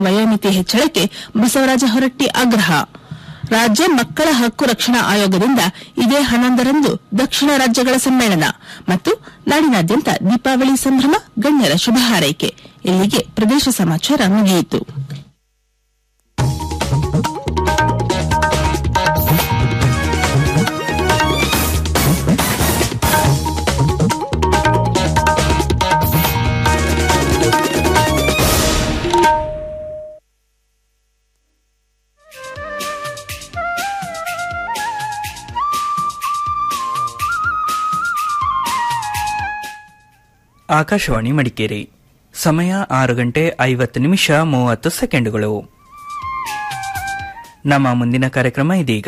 ವಯೋಮಿತಿ ಹೆಚ್ಚಳಕ್ಕೆ ಬಸವರಾಜ ಹೊರಟ್ಟಿ ಆಗ್ರಹ ರಾಜ್ಯ ಮಕ್ಕಳ ಹಕ್ಕು ರಕ್ಷಣಾ ಆಯೋಗದಿಂದ ಇದೇ ಹನ್ನೊಂದರಂದು ದಕ್ಷಿಣ ರಾಜ್ಯಗಳ ಸಮ್ಮೇಳನ ಮತ್ತು ನಾಡಿನಾದ್ಯಂತ ದೀಪಾವಳಿ ಸಂಭ್ರಮ ಗಣ್ಯರ ಶುಭ ಹಾರೈಕೆ ಇಲ್ಲಿಗೆ ಪ್ರದೇಶ ಸಮಾಚಾರ ಮುಗಿಯಿತು ಆಕಾಶವಾಣಿ ಮಡಿಕೇರಿ ಸಮಯ ಆರು ಗಂಟೆ ಐವತ್ತು ನಿಮಿಷ ಮೂವತ್ತು ಸೆಕೆಂಡುಗಳು ನಮ್ಮ ಮುಂದಿನ ಕಾರ್ಯಕ್ರಮ ಇದೀಗ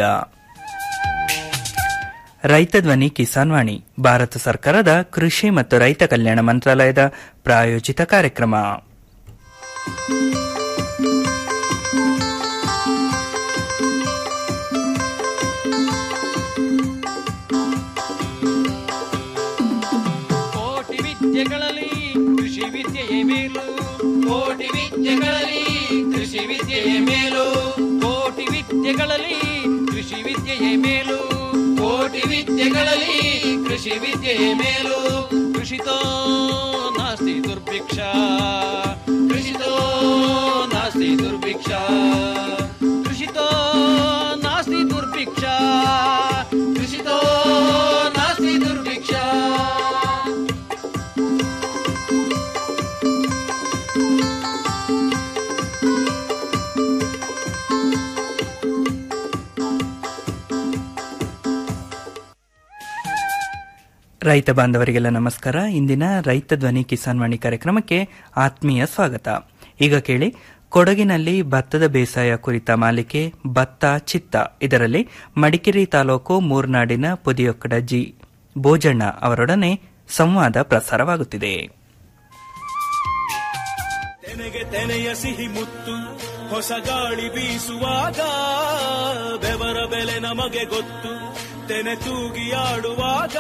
ರೈತ ಧ್ವನಿ ಕಿಸಾನ್ ವಾಣಿ ಭಾರತ ಸರ್ಕಾರದ ಕೃಷಿ ಮತ್ತು ರೈತ ಕಲ್ಯಾಣ ಮಂತ್ರಾಲಯದ ಪ್ರಾಯೋಜಿತ ಕಾರ್ಯಕ್ರಮ ಕೋಟಿ ವಿದ್ಯೆಗಳಲ್ಲಿ ಕೃಷಿ ವಿದ್ಯೆಯೇ ಮೇಲು ಕೋಟಿ ವಿದ್ಯೆಗಳಲ್ಲಿ ಕೃಷಿ ವಿದ್ಯೆಯೇ ಮೇಲು ಕೋಟಿ ವಿದ್ಯೆಗಳಲ್ಲಿ ಕೃಷಿ ವಿದ್ಯೆಯೇ ಮೇಲು ಕೋಟಿ ವಿದ್ಯೆಗಳಲ್ಲಿ ಕೃಷಿ ವಿದ್ಯೆಯೇ ಮೇಲು ಕೃಷಿತೋ ನಾಸ್ತಿ ದುರ್ಭಿಕ್ಷ ಕೃಷಿತೋ ನಾಸ್ತಿ ದುರ್ಭಿಕ್ಷ ಕೃಷಿತೋ ನಾಸ್ತಿ ದುರ್ಭಿಕ್ಷ ಕೃಷಿತೋ ನಾಸ್ತಿ ದುರ್ಭಿಕ್ಷ ರೈತ ಬಾಂಧವರಿಗೆಲ್ಲ ನಮಸ್ಕಾರ ಇಂದಿನ ರೈತ ಧ್ವನಿ ಕಿಸಾನ್ ವಾಣಿ ಕಾರ್ಯಕ್ರಮಕ್ಕೆ ಆತ್ಮೀಯ ಸ್ವಾಗತ ಈಗ ಕೇಳಿ ಕೊಡಗಿನಲ್ಲಿ ಭತ್ತದ ಬೇಸಾಯ ಕುರಿತ ಮಾಲಿಕೆ ಭತ್ತ ಚಿತ್ತ ಇದರಲ್ಲಿ ಮಡಿಕೇರಿ ತಾಲೂಕು ಮೂರ್ನಾಡಿನ ಪುದಿಯೊಕ್ಕಡ ಜಿ ಬೋಜಣ್ಣ ಅವರೊಡನೆ ಸಂವಾದ ಪ್ರಸಾರವಾಗುತ್ತಿದೆ ತೆನೆಗೆ ತೆನೆಯ ಸಿಹಿ ಮುತ್ತು ಹೊಸ ಗಾಳಿ ಬೀಸುವಾಗ ಬೆವರ ಬೆಲೆ ನಮಗೆ ಗೊತ್ತು ತೆನೆ ತೂಗಿ ಆಡುವಾಗ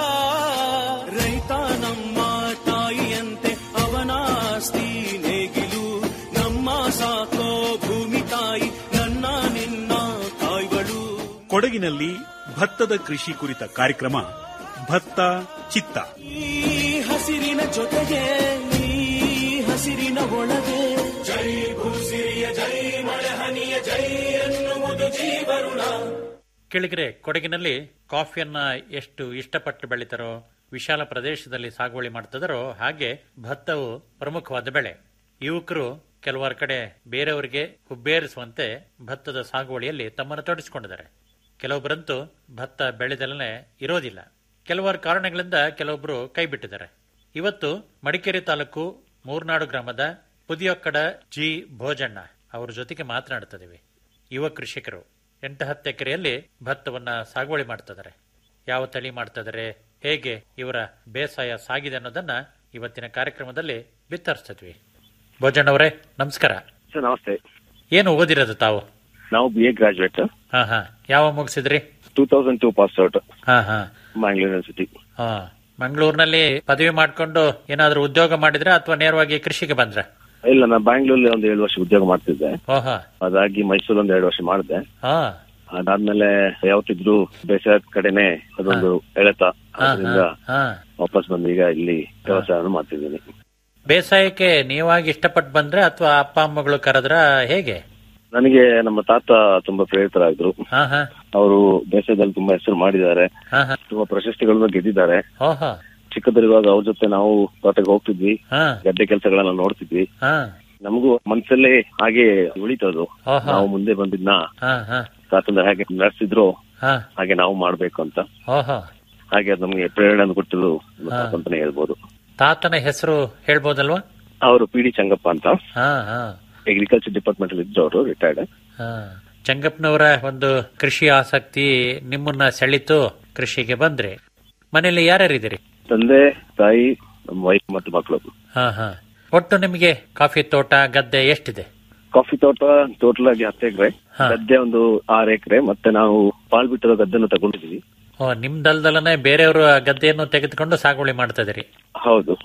ರೈತ ನಮ್ಮ ತಾಯಿಯಂತೆ ಅವನಾಸ್ತಿ ನೇಗಿಲು ನಮ್ಮ ಸಾಕೋ ಭೂಮಿ ತಾಯಿ ನನ್ನ ನಿನ್ನ ತಾಯ್ಗಳು ಕೊಡಗಿನಲ್ಲಿ ಭತ್ತದ ಕೃಷಿ ಕುರಿತ ಕಾರ್ಯಕ್ರಮ ಭತ್ತ ಚಿತ್ತ ಈ ಹಸಿರಿನ ಜೊತೆಗೆ ಈ ಹಸಿರಿನ ಒಳಗೆ ಜೈ ಭೂಸಿರಿಯ ಜೈ ಮಳೆ ಹನಿಯ ಜೈ ಎನ್ನುವುದು ಜೀವರುಣ ಕೆಳಗರೆ ಕೊಡಗಿನಲ್ಲಿ ಕಾಫಿಯನ್ನ ಎಷ್ಟು ಇಷ್ಟಪಟ್ಟು ಬೆಳಿತಾರೋ ವಿಶಾಲ ಪ್ರದೇಶದಲ್ಲಿ ಸಾಗುವಳಿ ಮಾಡ್ತಿದಾರೋ ಹಾಗೆ ಭತ್ತವು ಪ್ರಮುಖವಾದ ಬೆಳೆ ಯುವಕರು ಕೆಲವಾರು ಕಡೆ ಬೇರೆಯವರಿಗೆ ಹುಬ್ಬೇರಿಸುವಂತೆ ಭತ್ತದ ಸಾಗುವಳಿಯಲ್ಲಿ ತಮ್ಮನ್ನು ತೊಡಗಿಸಿಕೊಂಡಿದ್ದಾರೆ ಕೆಲವೊಬ್ಬರಂತೂ ಭತ್ತ ಬೆಳೆದಲ್ಲೇ ಇರೋದಿಲ್ಲ ಕೆಲವಾರು ಕಾರಣಗಳಿಂದ ಕೆಲವೊಬ್ಬರು ಕೈ ಬಿಟ್ಟಿದ್ದಾರೆ ಇವತ್ತು ಮಡಿಕೇರಿ ತಾಲೂಕು ಮೂರ್ನಾಡು ಗ್ರಾಮದ ಪುದಿಯೊಕ್ಕಡ ಜಿ ಭೋಜಣ್ಣ ಅವರ ಜೊತೆಗೆ ಮಾತನಾಡ್ತಿದ್ದೀವಿ ಯುವ ಕೃಷಿಕರು ಎಂಟು ಹತ್ತು ಎಕರೆಯಲ್ಲಿ ಭತ್ತವನ್ನ ಸಾಗುವಳಿ ಮಾಡ್ತಿದ್ದಾರೆ ಯಾವ ತಳಿ ಮಾಡ್ತಿದ್ದಾರೆ ಹೇಗೆ ಇವರ ಬೇಸಾಯ ಸಾಗಿದೆ ಅನ್ನೋದನ್ನ ಇವತ್ತಿನ ಕಾರ್ಯಕ್ರಮದಲ್ಲಿ ಬಿತ್ತರಿಸ್ತಿದ್ವಿ ಭೋಜಣ್ಣವರೇ ನಮಸ್ಕಾರ ಸರ್ ನಮಸ್ತೆ ಏನು ಓದಿರೋದು ತಾವು ನಾವು ಬಿ ಎ ಗ್ರಾಜುಯೇಟ್ ಹಾ ಹಾ ಯಾವ ಮುಗಿಸಿದ್ರಿ two thousand two pass out ಹಾ ಹಾ ಮ್ಯಾಂಗ್ಳೂರ್ ಯೂನಿವರ್ಸಿಟಿ ಹಾ ಮಂಗಳೂರಿನಲ್ಲಿ ಪದವಿ ಮಾಡ್ಕೊಂಡು ಏನಾದ್ರೂ ಉದ್ಯೋಗ ಮಾಡಿದ್ರೆ ಅಥವಾ ನೇರವಾಗಿ ಕೃಷಿಗೆ ಬಂದ್ರ ಇಲ್ಲ ನಾನು ಬ್ಯಾಂಗ್ಳೂರಲ್ಲಿ ಒಂದು ಏಳು ವರ್ಷ ಉದ್ಯೋಗ ಮಾಡ್ತಿದ್ದೆ ಓಹಾ ಅದಾಗಿ ಮೈಸೂರು ಒಂದು ಎರಡು ವರ್ಷ ಮಾಡಿದೆ ಹಾ ಅದಾದ್ಮೇಲೆ ಯಾವತ್ತಿದ್ರು ಬೇಸಾಯ ಕಡೆನೆ ಅದೊಂದು ಎಳೆತ ಹಾ ಅದರಿಂದ ಹಾ ವಾಪಸ್ ಬಂದು ಈಗ ಇಲ್ಲಿ ವ್ಯವಸಾಯ ಮಾಡ್ತಿದ್ದೀನಿ ಬೇಸಾಯಕ್ಕೆ ನೀವಾಗಿ ಇಷ್ಟಪಟ್ಟು ಬಂದ್ರೆ ಅಥವಾ ಅಪ್ಪ ಅಮ್ಮಗಳು ಕರೆದ್ರ ಹೇಗೆ ನನಗೆ ನಮ್ಮ ತಾತ ತುಂಬಾ ಪ್ರೇರಿತರಾಗಿದ್ರು ಹಾ ಹಾ ಅವರು ಬೇಸಾಯದಲ್ಲಿ ತುಂಬಾ ಹೆಸರು ಮಾಡಿದ್ದಾರೆ ಹಾ ಹಾ ತುಂಬಾ ಪ್ರಶಸ್ತಿಗಳನ್ನು ಗೆದ್ದಿದ್ದಾರೆ ಓಹೋ ಚಿಕ್ಕದರಿರುವಾಗ ಅವ್ರ ಜೊತೆ ನಾವು ತೋಟಕ್ಕೆ ಹೋಗ್ತಿದ್ವಿ ಹಾ ಗದ್ದೆ ಕೆಲಸಗಳನ್ನ ನೋಡ್ತಿದ್ವಿ ಹಾ ನಮಗೂ ಮನ್ಸಲ್ಲೇ ಹಾಗೆ ಉಳಿತದು ಓಹೋ ನಾವು ಮುಂದೆ ಬಂದಿದ್ನ ಹಾ ಹಾ ತಾತಂದ್ರೆ ಹಾಗೆ ನಡೆಸಿದ್ರು ಹಾ ಹಾಗೆ ನಾವು ಮಾಡ್ಬೇಕು ಅಂತ ಓಹೋ ಹಾಗೆ ಅದು ನಮಗೆ ಪ್ರೇರಣೆ ಕೊಟ್ಟಿದ್ದು ನಮ್ಮ ಹಾ. ತಾತ ಅಂತಾನೆ ಹೇಳ್ಬೋದು ತಾತನ ಹೆಸರು ಹೇಳ್ಬೋದಲ್ವಾ ಅವರು ಪಿ ಡಿ ಚಂಗಪ್ಪ ಅಂತ ಹಾ ಹಾ ಅಗ್ರಿಕಲ್ಚರ್ ಡಿಪಾರ್ಟ್ಮೆಂಟ್ ಅಲ್ಲಿ ಇದ್ರು ಅವರು ರಿಟೈರ್ಡ್ ಹಾ ಚಂಗಪ್ಪನವರ ಒಂದು ಕೃಷಿ ಆಸಕ್ತಿ ನಿಮ್ಮನ್ನ ಸೆಳಿತು ಕೃಷಿಗೆ ಬಂದ್ರಿ ಮನೆಯಲ್ಲಿ ಯಾರ್ಯಾರಿದ್ದೀರಿ ತಂದೆ ತಾಯಿ ನಮ್ಮ ವೈಫ್ ಮತ್ತು ಮಕ್ಕಳು ಹಾ ಹಾ ಒಟ್ಟು ನಿಮಗೆ ಕಾಫಿ ತೋಟ ಗದ್ದೆ ಎಷ್ಟಿದೆ ಕಾಫಿ ತೋಟ ಟೋಟಲ್ ಆಗಿ ಹತ್ತು ಎಕರೆ ಹಾ. ಗದ್ದೆ ಒಂದು ಆರು ಎಕರೆ ಮತ್ತೆ ನಾವು ಪಾಲ್ ಬಿಟ್ಟಿರೋ ಗದ್ದೆನ ತಗೊಂಡಿದೀವಿ ಓ ನಿಮ್ದಲ್ದಲನೆ ಬೇರೆಯವರು ಗದ್ದೆಯನ್ನು ತೆಗೆದುಕೊಂಡು ಸಾಗುವಳಿ ಮಾಡ್ತಾ ಇದೀರಿ ಹೌದು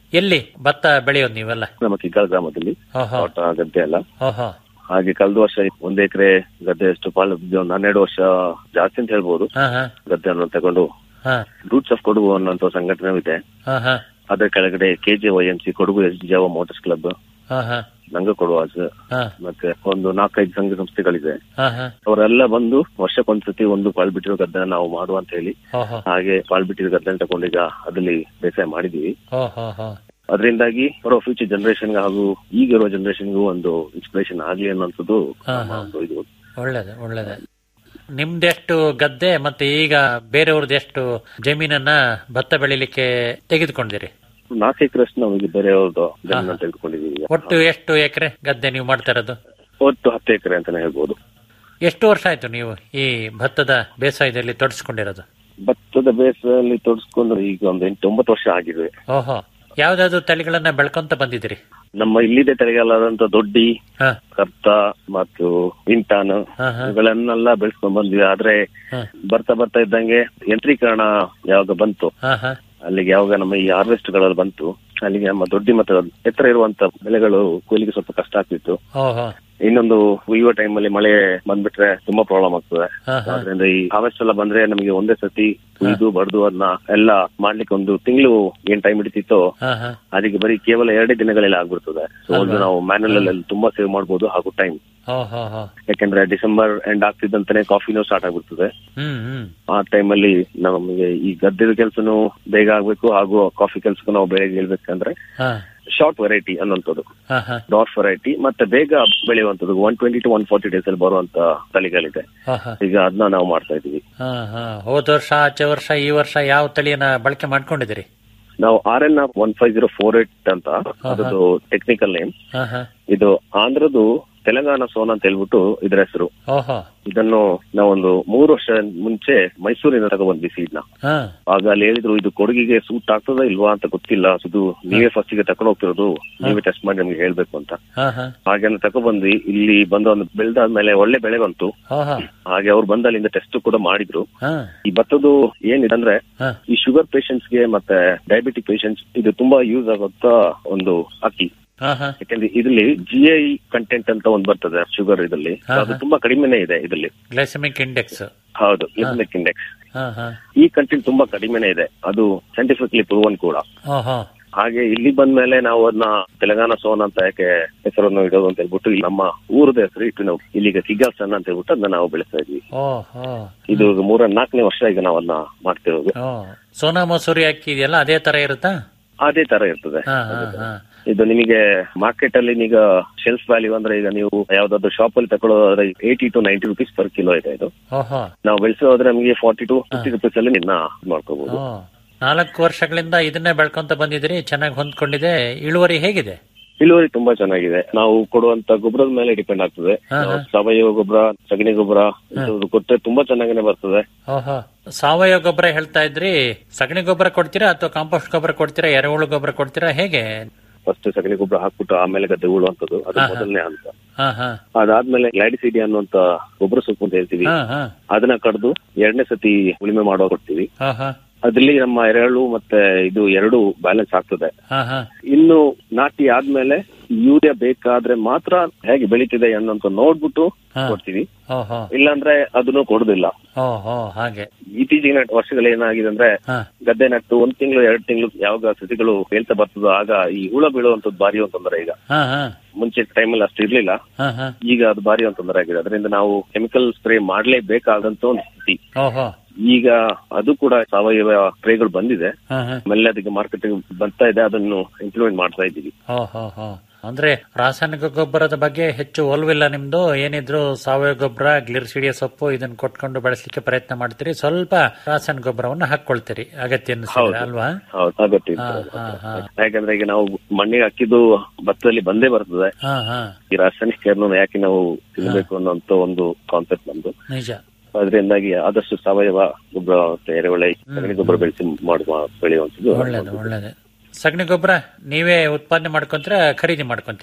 ಎಲ್ಲಿ ಭತ್ತ ಬೆಳೆಯೋದು ನೀವೆಲ್ಲ ನಮ್ಮ ಕಿಗ್ಗಾಳ ಗ್ರಾಮದಲ್ಲಿ ಓಹೋ ತೋಟ ಗದ್ದೆ ಎಲ್ಲ ಓಹೋ ಹಾಗೆ ಕಳೆದ ವರ್ಷ ಒಂದ್ ಎಕರೆ ಗದ್ದೆ ಅಷ್ಟು ಪಾಲು ಬಿದ್ದಿದೆ. ಒಂದು ಹನ್ನೆರಡು ವರ್ಷ ಜಾಸ್ತಿ ಅಂತ ಹೇಳ್ಬೋದು ಹಾ ಹಾ ಗದ್ದೆಯನ್ನು ತಗೊಂಡು ಹಾ ರೂಟ್ಸ್ ಆಫ್ ಕೊಡಗು ಅನ್ನೋ ಸಂಘಟನೆ ಇದೆ ಹಾ ಹಾ ಅದರ ಕೆಳಗಡೆ KJ Y M C Kodagu S Jawa motors club ಹಾ ಹಾ ನಂಗ ಕೊಡುವಾಸ್ ಹಾ ಮತ್ತೆ ಒಂದು ನಾಲ್ಕೈದು ಸಂಘ ಸಂಸ್ಥೆಗಳಿದೆ ಹಾ ಹಾ ಅವರೆಲ್ಲ ಬಂದು ವರ್ಷಕ್ಕೊಂದ್ಸತಿ ಒಂದು ಪಾಲ್ ಬಿಟ್ಟಿರೋ ಗದ್ದೆ ನಾವು ಮಾಡುವ ಅಂತ ಹೇಳಿ ಓಹೋ ಹಾಗೆ ಪಾಲ್ ಬಿಟ್ಟಿರೋ ಗದ್ದೆ ತಗೊಂಡೀಗ ಅದಲ್ಲಿ ಬೇಸಾಯ ಮಾಡಿದೀವಿ ಓಹೋ ಹೋ ಅದರಿಂದಾಗಿ ಬರೋ ಫ್ಯೂಚರ್ ಜನರೇಷನ್ ಹಾಗೂ ಈಗಿರೋ ಜನರೇಷನ್ಗೂ ಒಂದು ಇನ್ಸ್ಪಿರೇಷನ್ ಆಗ್ಲಿ ಅನ್ನೋಂಥದ್ದು ಹಾ, ನಮ್ಮ ಹಾ. ಒಂದು ಇದು ಒಳ್ಳೇದು ಒಳ್ಳೇದು ನಿಮ್ದೆಷ್ಟು ಗದ್ದೆ ಮತ್ತೆ ಈಗ ಬೇರೆಯವ್ರದ್ದು ಎಷ್ಟು ಜಮೀನನ್ನ ಭತ್ತ ಬೆಳಿಲಿಕ್ಕೆ ತೆಗೆದುಕೊಂಡಿರಿ ನಾಲ್ಕು ಎಕರೆಷ್ಟು ನಾವು ಈಗ ಬೇರೆಯವ್ರದ್ದು ಜಮೀನ ತೆಗೆದುಕೊಂಡಿದೀವಿ ಈಗ. ಒಟ್ಟು ಎಷ್ಟು ಎಕರೆ ಗದ್ದೆ ನೀವು ಮಾಡ್ತಾ ಇರೋದು ಒಟ್ಟು ಹತ್ತು ಎಕರೆ ಅಂತಾನೆ ಹೇಳ್ಬೋದು ಎಷ್ಟು ವರ್ಷ ಆಯ್ತು ನೀವು ಈ ಭತ್ತದ ಬೇಸಾಯದಲ್ಲಿ ತೊಡಸ್ಕೊಂಡಿರೋದು ಭತ್ತದ ಬೇಸಲ್ಲಿ ತೊಡಸ್ಕೊಂಡು ಈಗ ಒಂದು ಎಂಟು ಒಂಬತ್ತು ವರ್ಷ ಆಗಿದೆ ಓಹೋ ಯಾವ್ದಾದ್ರು ತಳಿಗಳನ್ನ ಬೆಳ್ಕೊಂತ ಬಂದಿದ್ದೀರಿ ನಮ್ಮ ಇಲ್ಲಿದೆ ತಲೆಗಾಲಾದಂತ ದೊಡ್ಡಿ ಹಾ ಕರ್ತ ಮತ್ತು ಇಂಟಾನ್ ಹಾ, ಹಾ. ಇವುಗಳನ್ನೆಲ್ಲ ಬೆಳೆಸ್ಕೊಂಡ್ ಬಂದ್ವಿ ಆದ್ರೆ ಹಾ. ಬರ್ತಾ ಬರ್ತಾ ಇದ್ದಂಗೆ ಯಂತ್ರೀಕರಣ ಯಾವಾಗ ಬಂತು ಹಾ ಹಾ ಅಲ್ಲಿಗೆ ಯಾವಾಗ ನಮ್ಮ ಈ ಹಾರ್ವೆಸ್ಟ್ ಗಳಲ್ಲಿ ಬಂತು ಅಲ್ಲಿಗೆ ನಮ್ಮ ದೊಡ್ಡಿ ಮತ್ತು ಎತ್ತರ ಇರುವಂತ ಬೆಳೆಗಳು ಕೊಯ್ಲಿಗೆ ಸ್ವಲ್ಪ ಕಷ್ಟ ಆಗ್ತಿತ್ತು ಓಹೋ ಇನ್ನೊಂದು ಕುಯ್ಯುವ ಟೈಮ್ ಅಲ್ಲಿ ಮಳೆ ಬಂದ್ಬಿಟ್ರೆ ತುಂಬಾ ಪ್ರಾಬ್ಲಮ್ ಆಗ್ತದೆ ಹಾ, ಹಾ. ಆದ್ರಿಂದ ಈ ಹಾರ್ವೆಸ್ಟ್ ಎಲ್ಲ ಬಂದ್ರೆ ನಮಗೆ ಒಂದೇ ಸತಿ ಕುಯ್ದು ಬಡ್ದು ಅದನ್ನ ಎಲ್ಲ ಮಾಡ್ಲಿಕ್ಕೆ ಒಂದು ತಿಂಗಳು ಏನ್ ಟೈಮ್ ಹಿಡಿತಿತ್ತೋ ಹಾ ಹಾ ಅದಕ್ಕೆ ಬರೀ ಕೇವಲ ಎರಡೇ ದಿನಗಳಲ್ಲಿ ಆಗ್ಬಿಡ್ತದೆ ಸೊ ಒಂದು ನಾವು ಮ್ಯಾನುವಲ್ ಅಲ್ಲಿ ತುಂಬಾ ಸೇವ್ ಮಾಡ್ಬೋದು ಹಾಗೂ ಟೈಮ್ ಓಹೋ ಹೋ ಯಾಕಂದ್ರೆ ಡಿಸೆಂಬರ್ ಎಂಡ್ ಆಗ್ತಿದ್ದಂತಾನೆ ಕಾಫಿನೂ ಸ್ಟಾರ್ಟ್ ಆಗ್ಬಿಡ್ತದೆ ಹ್ಮ್ ಹ್ಮ್ ಆ ಟೈಮ್ ಅಲ್ಲಿ ನಮಗೆ ಈ ಗದ್ದೆದ ಕೆಲಸನೂ ಬೇಗ ಆಗ್ಬೇಕು ಹಾಗೂ ಕಾಫಿ ಕೆಲ್ಸಕ್ಕೂ ನಾವು ಬೇಗ ಹೇಳ್ಬೇಕಂದ್ರೆ ಹಾ ಶಾರ್ಟ್ ವೆರೈಟಿ ಅನ್ನುವಂಥದ್ದು ಹಾ ಹಾ ಡಾಟ್ ವೆರೈಟಿ ಮತ್ತೆ ಬೇಗ ಬೆಳೆಯುವಂಥದ್ದು one twenty to one forty days ಅಲ್ಲಿ ಬರುವಂತ ತಳಿಗಳಿದೆ ಹಾ ಹಾ ಈಗ ಅದನ್ನ ನಾವು ಮಾಡ್ತಾ ಇದೀವಿ ಹಾ ಹಾ ಹೋದ ವರ್ಷ ಆಚೆ ವರ್ಷ ಈ ವರ್ಷ ಯಾವ ತಳಿಯನ್ನ ಬಳಕೆ ಮಾಡ್ಕೊಂಡಿದ್ದೀರಿ ನಾವು R N one five zero four eight ಅಂತ ಅದರದ್ದು ಟೆಕ್ನಿಕಲ್ ನೇಮ್ ಹಾ ಹಾ ಇದು ಆಂಧ್ರದು ತೆಲಂಗಾಣ ಸೋನ್ ಅಂತ ಹೇಳ್ಬಿಟ್ಟು ಇದ್ರ ಹೆಸರು ಓಹೋ ಇದನ್ನು ನಾವೊಂದು ಮೂರು ವರ್ಷ ಮುಂಚೆ ಮೈಸೂರಿನ ತಗೊಬಂದ್ವಿ ಸೀಡ್ನ ಹಾ ಆಗ ಅಲ್ಲಿ ಹೇಳಿದ್ರು ಇದು ಕೊಡಗಿಗೆ ಸೂಟ್ ಆಗ್ತದಾ ಇಲ್ವಾ ಅಂತ ಗೊತ್ತಿಲ್ಲ ಇದು ನೀವೇ ಫಸ್ಟ್ ಗೆ ತಕೊಂಡು ಹೋಗ್ತಿರೋದು ನೀವೇ ಟೆಸ್ಟ್ ಮಾಡಿ ನಮ್ಗೆ ಹೇಳ್ಬೇಕು ಅಂತ ಹಾ ಹಾ ಹಾಗೆ ತಗೊಬಂದ್ವಿ ಇಲ್ಲಿ ಬಂದು ಒಂದು ಬೆಳೆದಾದ್ಮೇಲೆ ಒಳ್ಳೆ ಬೆಳೆ ಬಂತು ಓಹೋ ಹಾಗೆ ಅವ್ರು ಬಂದು ಅಲ್ಲಿಂದ ಟೆಸ್ಟ್ ಕೂಡ ಮಾಡಿದ್ರು ಹಾ ಈ ಭತ್ತದ್ದು ಏನಿದೆ ಅಂದ್ರೆ ಹಾ ಈ ಶುಗರ್ ಪೇಷಂಟ್ಸ್ ಗೆ ಮತ್ತೆ ಡಯಾಬಿಟಿಕ್ ಪೇಷಂಟ್ಸ್ ಇದು ತುಂಬಾ ಯೂಸ್ ಆಗುತ್ತ ಒಂದು ಅಕ್ಕಿ ಹಾ ಹಾ ಯಾಕಂದ್ರೆ ಇದರಲ್ಲಿ ಜಿ ಐ ಕಂಟೆಂಟ್ ಅಂತ ಒಂದು ಬರ್ತದೆ ಶುಗರ್ ಇದರಲ್ಲಿ ಹಾ, ಅದು ಹಾ. ತುಂಬಾ ಕಡಿಮೆನೇ ಇದೆ ಇದರಲ್ಲಿ ಗ್ಲೈಸಮಿಕ್ ಇಂಡೆಕ್ಸ್ ಹೌದು ಗ್ಲಿಸಮಿಕ್ ಇಂಡೆಕ್ಸ್ ಹಾ ಹಾ ಈ ಕಂಟೆಂಟ್ ತುಂಬಾ ಕಡಿಮೆನೇ ಇದೆ ಅದು ಸೈಂಟಿಫಿಕ್ಲಿ ಪ್ರೂವನ್ ಕೂಡ ಓಹೋ ಹಾಗೆ ಇಲ್ಲಿ ಬಂದ್ಮೇಲೆ ನಾವು ಅದನ್ನ ತೆಲಂಗಾಣ ಸೋನ್ ಅಂತ ಯಾಕೆ ಹೆಸರನ್ನು ಇಡೋದು ಅಂತ ಹೇಳ್ಬಿಟ್ಟು ಇಲ್ಲಿ ನಮ್ಮ ಊರದ ಹೆಸರು ಇಟ್ಟು ನಾವು ಇಲ್ಲಿಗ ಕಿಗಾಸನ್ ಅಂತ ಹೇಳ್ಬಿಟ್ಟು ಅದನ್ನ ನಾವು ಬೆಳೆಸ್ತಾ ಇದ್ವಿ ಓಹೋ ಇದು ಮೂರ ನಾಲ್ಕನೇ ವರ್ಷ ಈಗ ನಾವು ಅದನ್ನ ಮಾಡ್ತಿರೋದು ಓ ಸೋನಾ ಮಸೂರಿ ಅಕ್ಕಿ ಇದೆಯಲ್ಲ ಅದೇ ತರ ಇರುತ್ತಾ ಅದೇ ತರ ಇರ್ತದೆ ಹಾ ಹಾ ಹಾ ಇದು ನಿಮಗೆ ಮಾರ್ಕೆಟ್ ಅಲ್ಲಿ ಈಗ ಶೆಲ್ಫ್ ವ್ಯಾಲ್ಯೂ ಅಂದ್ರೆ ಈಗ ನೀವು ಯಾವ್ದಾದ್ರು ಶಾಪ್ ಅಲ್ಲಿ ತಗೊಳ್ಳೋದ್ರೆ eighty to ninety rupees per kilo ಇದೆ ಇದು ಓಹೋ ನಾವು ಬೆಳೆಸೋದ್ರೆ ನಮಗೆ ಫಾರ್ಟಿ ಟು ಫಿಫ್ಟಿ ರುಪೀಸ್ ಅಲ್ಲಿ ನಿನ್ನ ಮಾಡ್ಕೋಬಹುದು ಓ ನಾಲ್ಕು ವರ್ಷಗಳಿಂದ ಇದನ್ನೇ ಬೆಳ್ಕೊಂತ ಬಂದಿದ್ರಿ ಚೆನ್ನಾಗಿ ಹೊಂದ್ಕೊಂಡಿದೆ ಇಳುವರಿ ಹೇಗಿದೆ ಇಳುವರಿ ತುಂಬಾ ಚೆನ್ನಾಗಿದೆ ನಾವು ಕೊಡುವಂತ ಗೊಬ್ಬರದ ಮೇಲೆ ಡಿಪೆಂಡ್ ಆಗ್ತದೆ ಹಾ, ನಾವು ಹಾ. ಸಾವಯವ ಗೊಬ್ಬರ ಸಗಣಿ ಗೊಬ್ಬರ ಇಂಥದ್ದು ಕೊಟ್ರೆ ತುಂಬಾ ಚೆನ್ನಾಗನೆ ಬರ್ತದೆ ಓಹೋ ಸಾವಯವ ಗೊಬ್ಬರ ಹೇಳ್ತಾ ಇದ್ರಿ ಸಗಣಿ ಗೊಬ್ಬರ ಕೊಡ್ತೀರಾ ಅಥವಾ ಕಾಂಪೋಸ್ಟ್ ಗೊಬ್ಬರ ಕೊಡ್ತೀರಾ ಎರೆಹುಳು ಗೊಬ್ಬರ ಕೊಡ್ತೀರಾ ಹೇಗೆ ಫಸ್ಟ್ ಸಗಣಿ ಗೊಬ್ಬರ ಹಾಕ್ಬಿಟ್ಟು ಆಮೇಲೆ ಗದ್ದೆ ಉಳುವಂತದ್ದು ಅದು ಹಾ, ಹಾ. ಮೊದಲನೇ ಹಂತ ಹಾ ಹಾ ಅದಾದ್ಮೇಲೆ ಗ್ಲೈಡಿಸಿಡಿ ಅನ್ನುವಂತ ಗೊಬ್ಬರ ಸೊಪ್ಪು ಅಂತ ಹೇಳ್ತೀವಿ ಹಾ ಹಾ ಅದನ್ನ ಕಡ್ದು ಎರಡನೇ ಸತಿ ಉಳುಮೆ ಮಾಡೋ ಕೊಡ್ತೀವಿ ಹಾ ಹಾ ಅದ್ರಲ್ಲಿ ನಮ್ಮ ಎರೆಹುಳು ಮತ್ತೆ ಇದು ಎರಡು ಬ್ಯಾಲೆನ್ಸ್ ಆಗ್ತದೆ ಹಾ ಹಾ ಇನ್ನು ನಾಟಿ ಆದ್ಮೇಲೆ ಯೂರಿಯಾ ಬೇಕಾದ್ರೆ ಮಾತ್ರ ಹೇಗೆ ಬೆಳೀತಿದೆ ಅನ್ನೋಂತ ನೋಡ್ಬಿಟ್ಟು ಹಾ. ಕೊಡ್ತೀವಿ ಓಹೋ ಇಲ್ಲಾಂದ್ರೆ ಅದನ್ನು ಕೊಡುದಿಲ್ಲ ಓಹೋ ಹಾಗೆ ಇತ್ತೀಚಿನ ವರ್ಷಗಳು ಏನಾಗಿದೆ ಅಂದ್ರೆ ಹಾ ಗದ್ದೆ ನಟ್ಟು ಒಂದ್ ತಿಂಗಳು ಎರಡು ತಿಂಗಳು ಯಾವಾಗ ಸಸಿಗಳು ಹೇಳ್ತಾ ಬರ್ತದೋ ಆಗ ಈ ಹುಳ ಬೀಳುವಂತದ್ದು ಭಾರಿ ಒಂದು ತೊಂದರೆ ಈಗ ಹಾ ಹಾ ಮುಂಚೆ ಟೈಮಲ್ಲಿ ಅಷ್ಟು ಇರ್ಲಿಲ್ಲ ಹಾ ಹಾ ಈಗ ಅದು ಭಾರಿ ಒಂದು ತೊಂದರೆ ಆಗಿದೆ ಅದರಿಂದ ನಾವು ಕೆಮಿಕಲ್ ಸ್ಪ್ರೇ ಮಾಡ್ಲೇಬೇಕಾದಂತ ಒಂದು ಸ್ಥಿತಿ ಓಹೋ ಈಗ ಅದು ಕೂಡ ಸಾವಯವ ಸ್ಪ್ರೇಗಳು ಬಂದಿದೆ ಹಾ ಹಾ ಆಮೇಲೆ ಅದಕ್ಕೆ ಮಾರ್ಕೆಟಿಂಗ್ ಬರ್ತಾ ಇದೆ ಅದನ್ನು ಇಂಪ್ಲಿಮೆಂಟ್ ಮಾಡ್ತಾ ಇದ್ದೀವಿ ಹೋ ಹೋ ಹೋ ಅಂದ್ರೆ ರಾಸಾಯನಿಕ ಗೊಬ್ಬರದ ಬಗ್ಗೆ ಹೆಚ್ಚು ಒಲವಿಲ್ಲ ನಿಮ್ದು ಏನಿದ್ರು ಸಾವಯವ ಗೊಬ್ಬರ ಗ್ಲಿರ್ಸಿಡಿಯ ಸೊಪ್ಪು ಇದನ್ನ ಕೊಟ್ಕೊಂಡು ಬೆಳೆಸಲಿಕ್ಕೆ ಪ್ರಯತ್ನ ಮಾಡ್ತೀರಿ ಸ್ವಲ್ಪ ರಾಸಾಯನಿಕ ಗೊಬ್ಬರವನ್ನು ಹಾಕೊಳ್ತೀರಿ ಅಗತ್ಯ ಅನಿಸಿದ್ರೆ ಹೌದು. ಅಲ್ವಾ ಹೌದು ಅಗತ್ಯ ಹಾ, ಇರ್ತದೆ. ಹಾ, ಹಾ. ಯಾಕಂದ್ರೆ ಈಗ ನಾವು ಮಣ್ಣಿಗೆ ಹಾಕಿದ್ದು ಭತ್ತದಲ್ಲಿ ಬಂದೇ ಬರ್ತದೆ ಹಾ ಹಾ ಈ ರಾಸಾಯನಿಕ ಯಾಕೆ ನಾವು ತಿನ್ನಬೇಕು ಅನ್ನೋಂತ ಒಂದು ಕಾನ್ಸೆಪ್ಟ್ ನಮ್ದು ನಿಜ ಅದರಿಂದಾಗಿ ಆದಷ್ಟು ಸಾವಯವ ಗೊಬ್ಬರ ಮತ್ತೆ ಎರೆಹುಳ ಸಗಣಿ ಗೊಬ್ಬರ ಬೆಳೆಸಿ ಮಾಡುವ ಬೆಳೆಯುವಂಥದ್ದು ಒಳ್ಳೇದು ಒಳ್ಳೇದು ಸಗಣಿ ಗೊಬ್ಬರ ನೀವೇ ಉತ್ಪಾದನೆ ಮಾಡ್ಕೊಂತೀರಾ ಖರೀದಿ ಮಾಡ್ಕೊಂತೀರಾ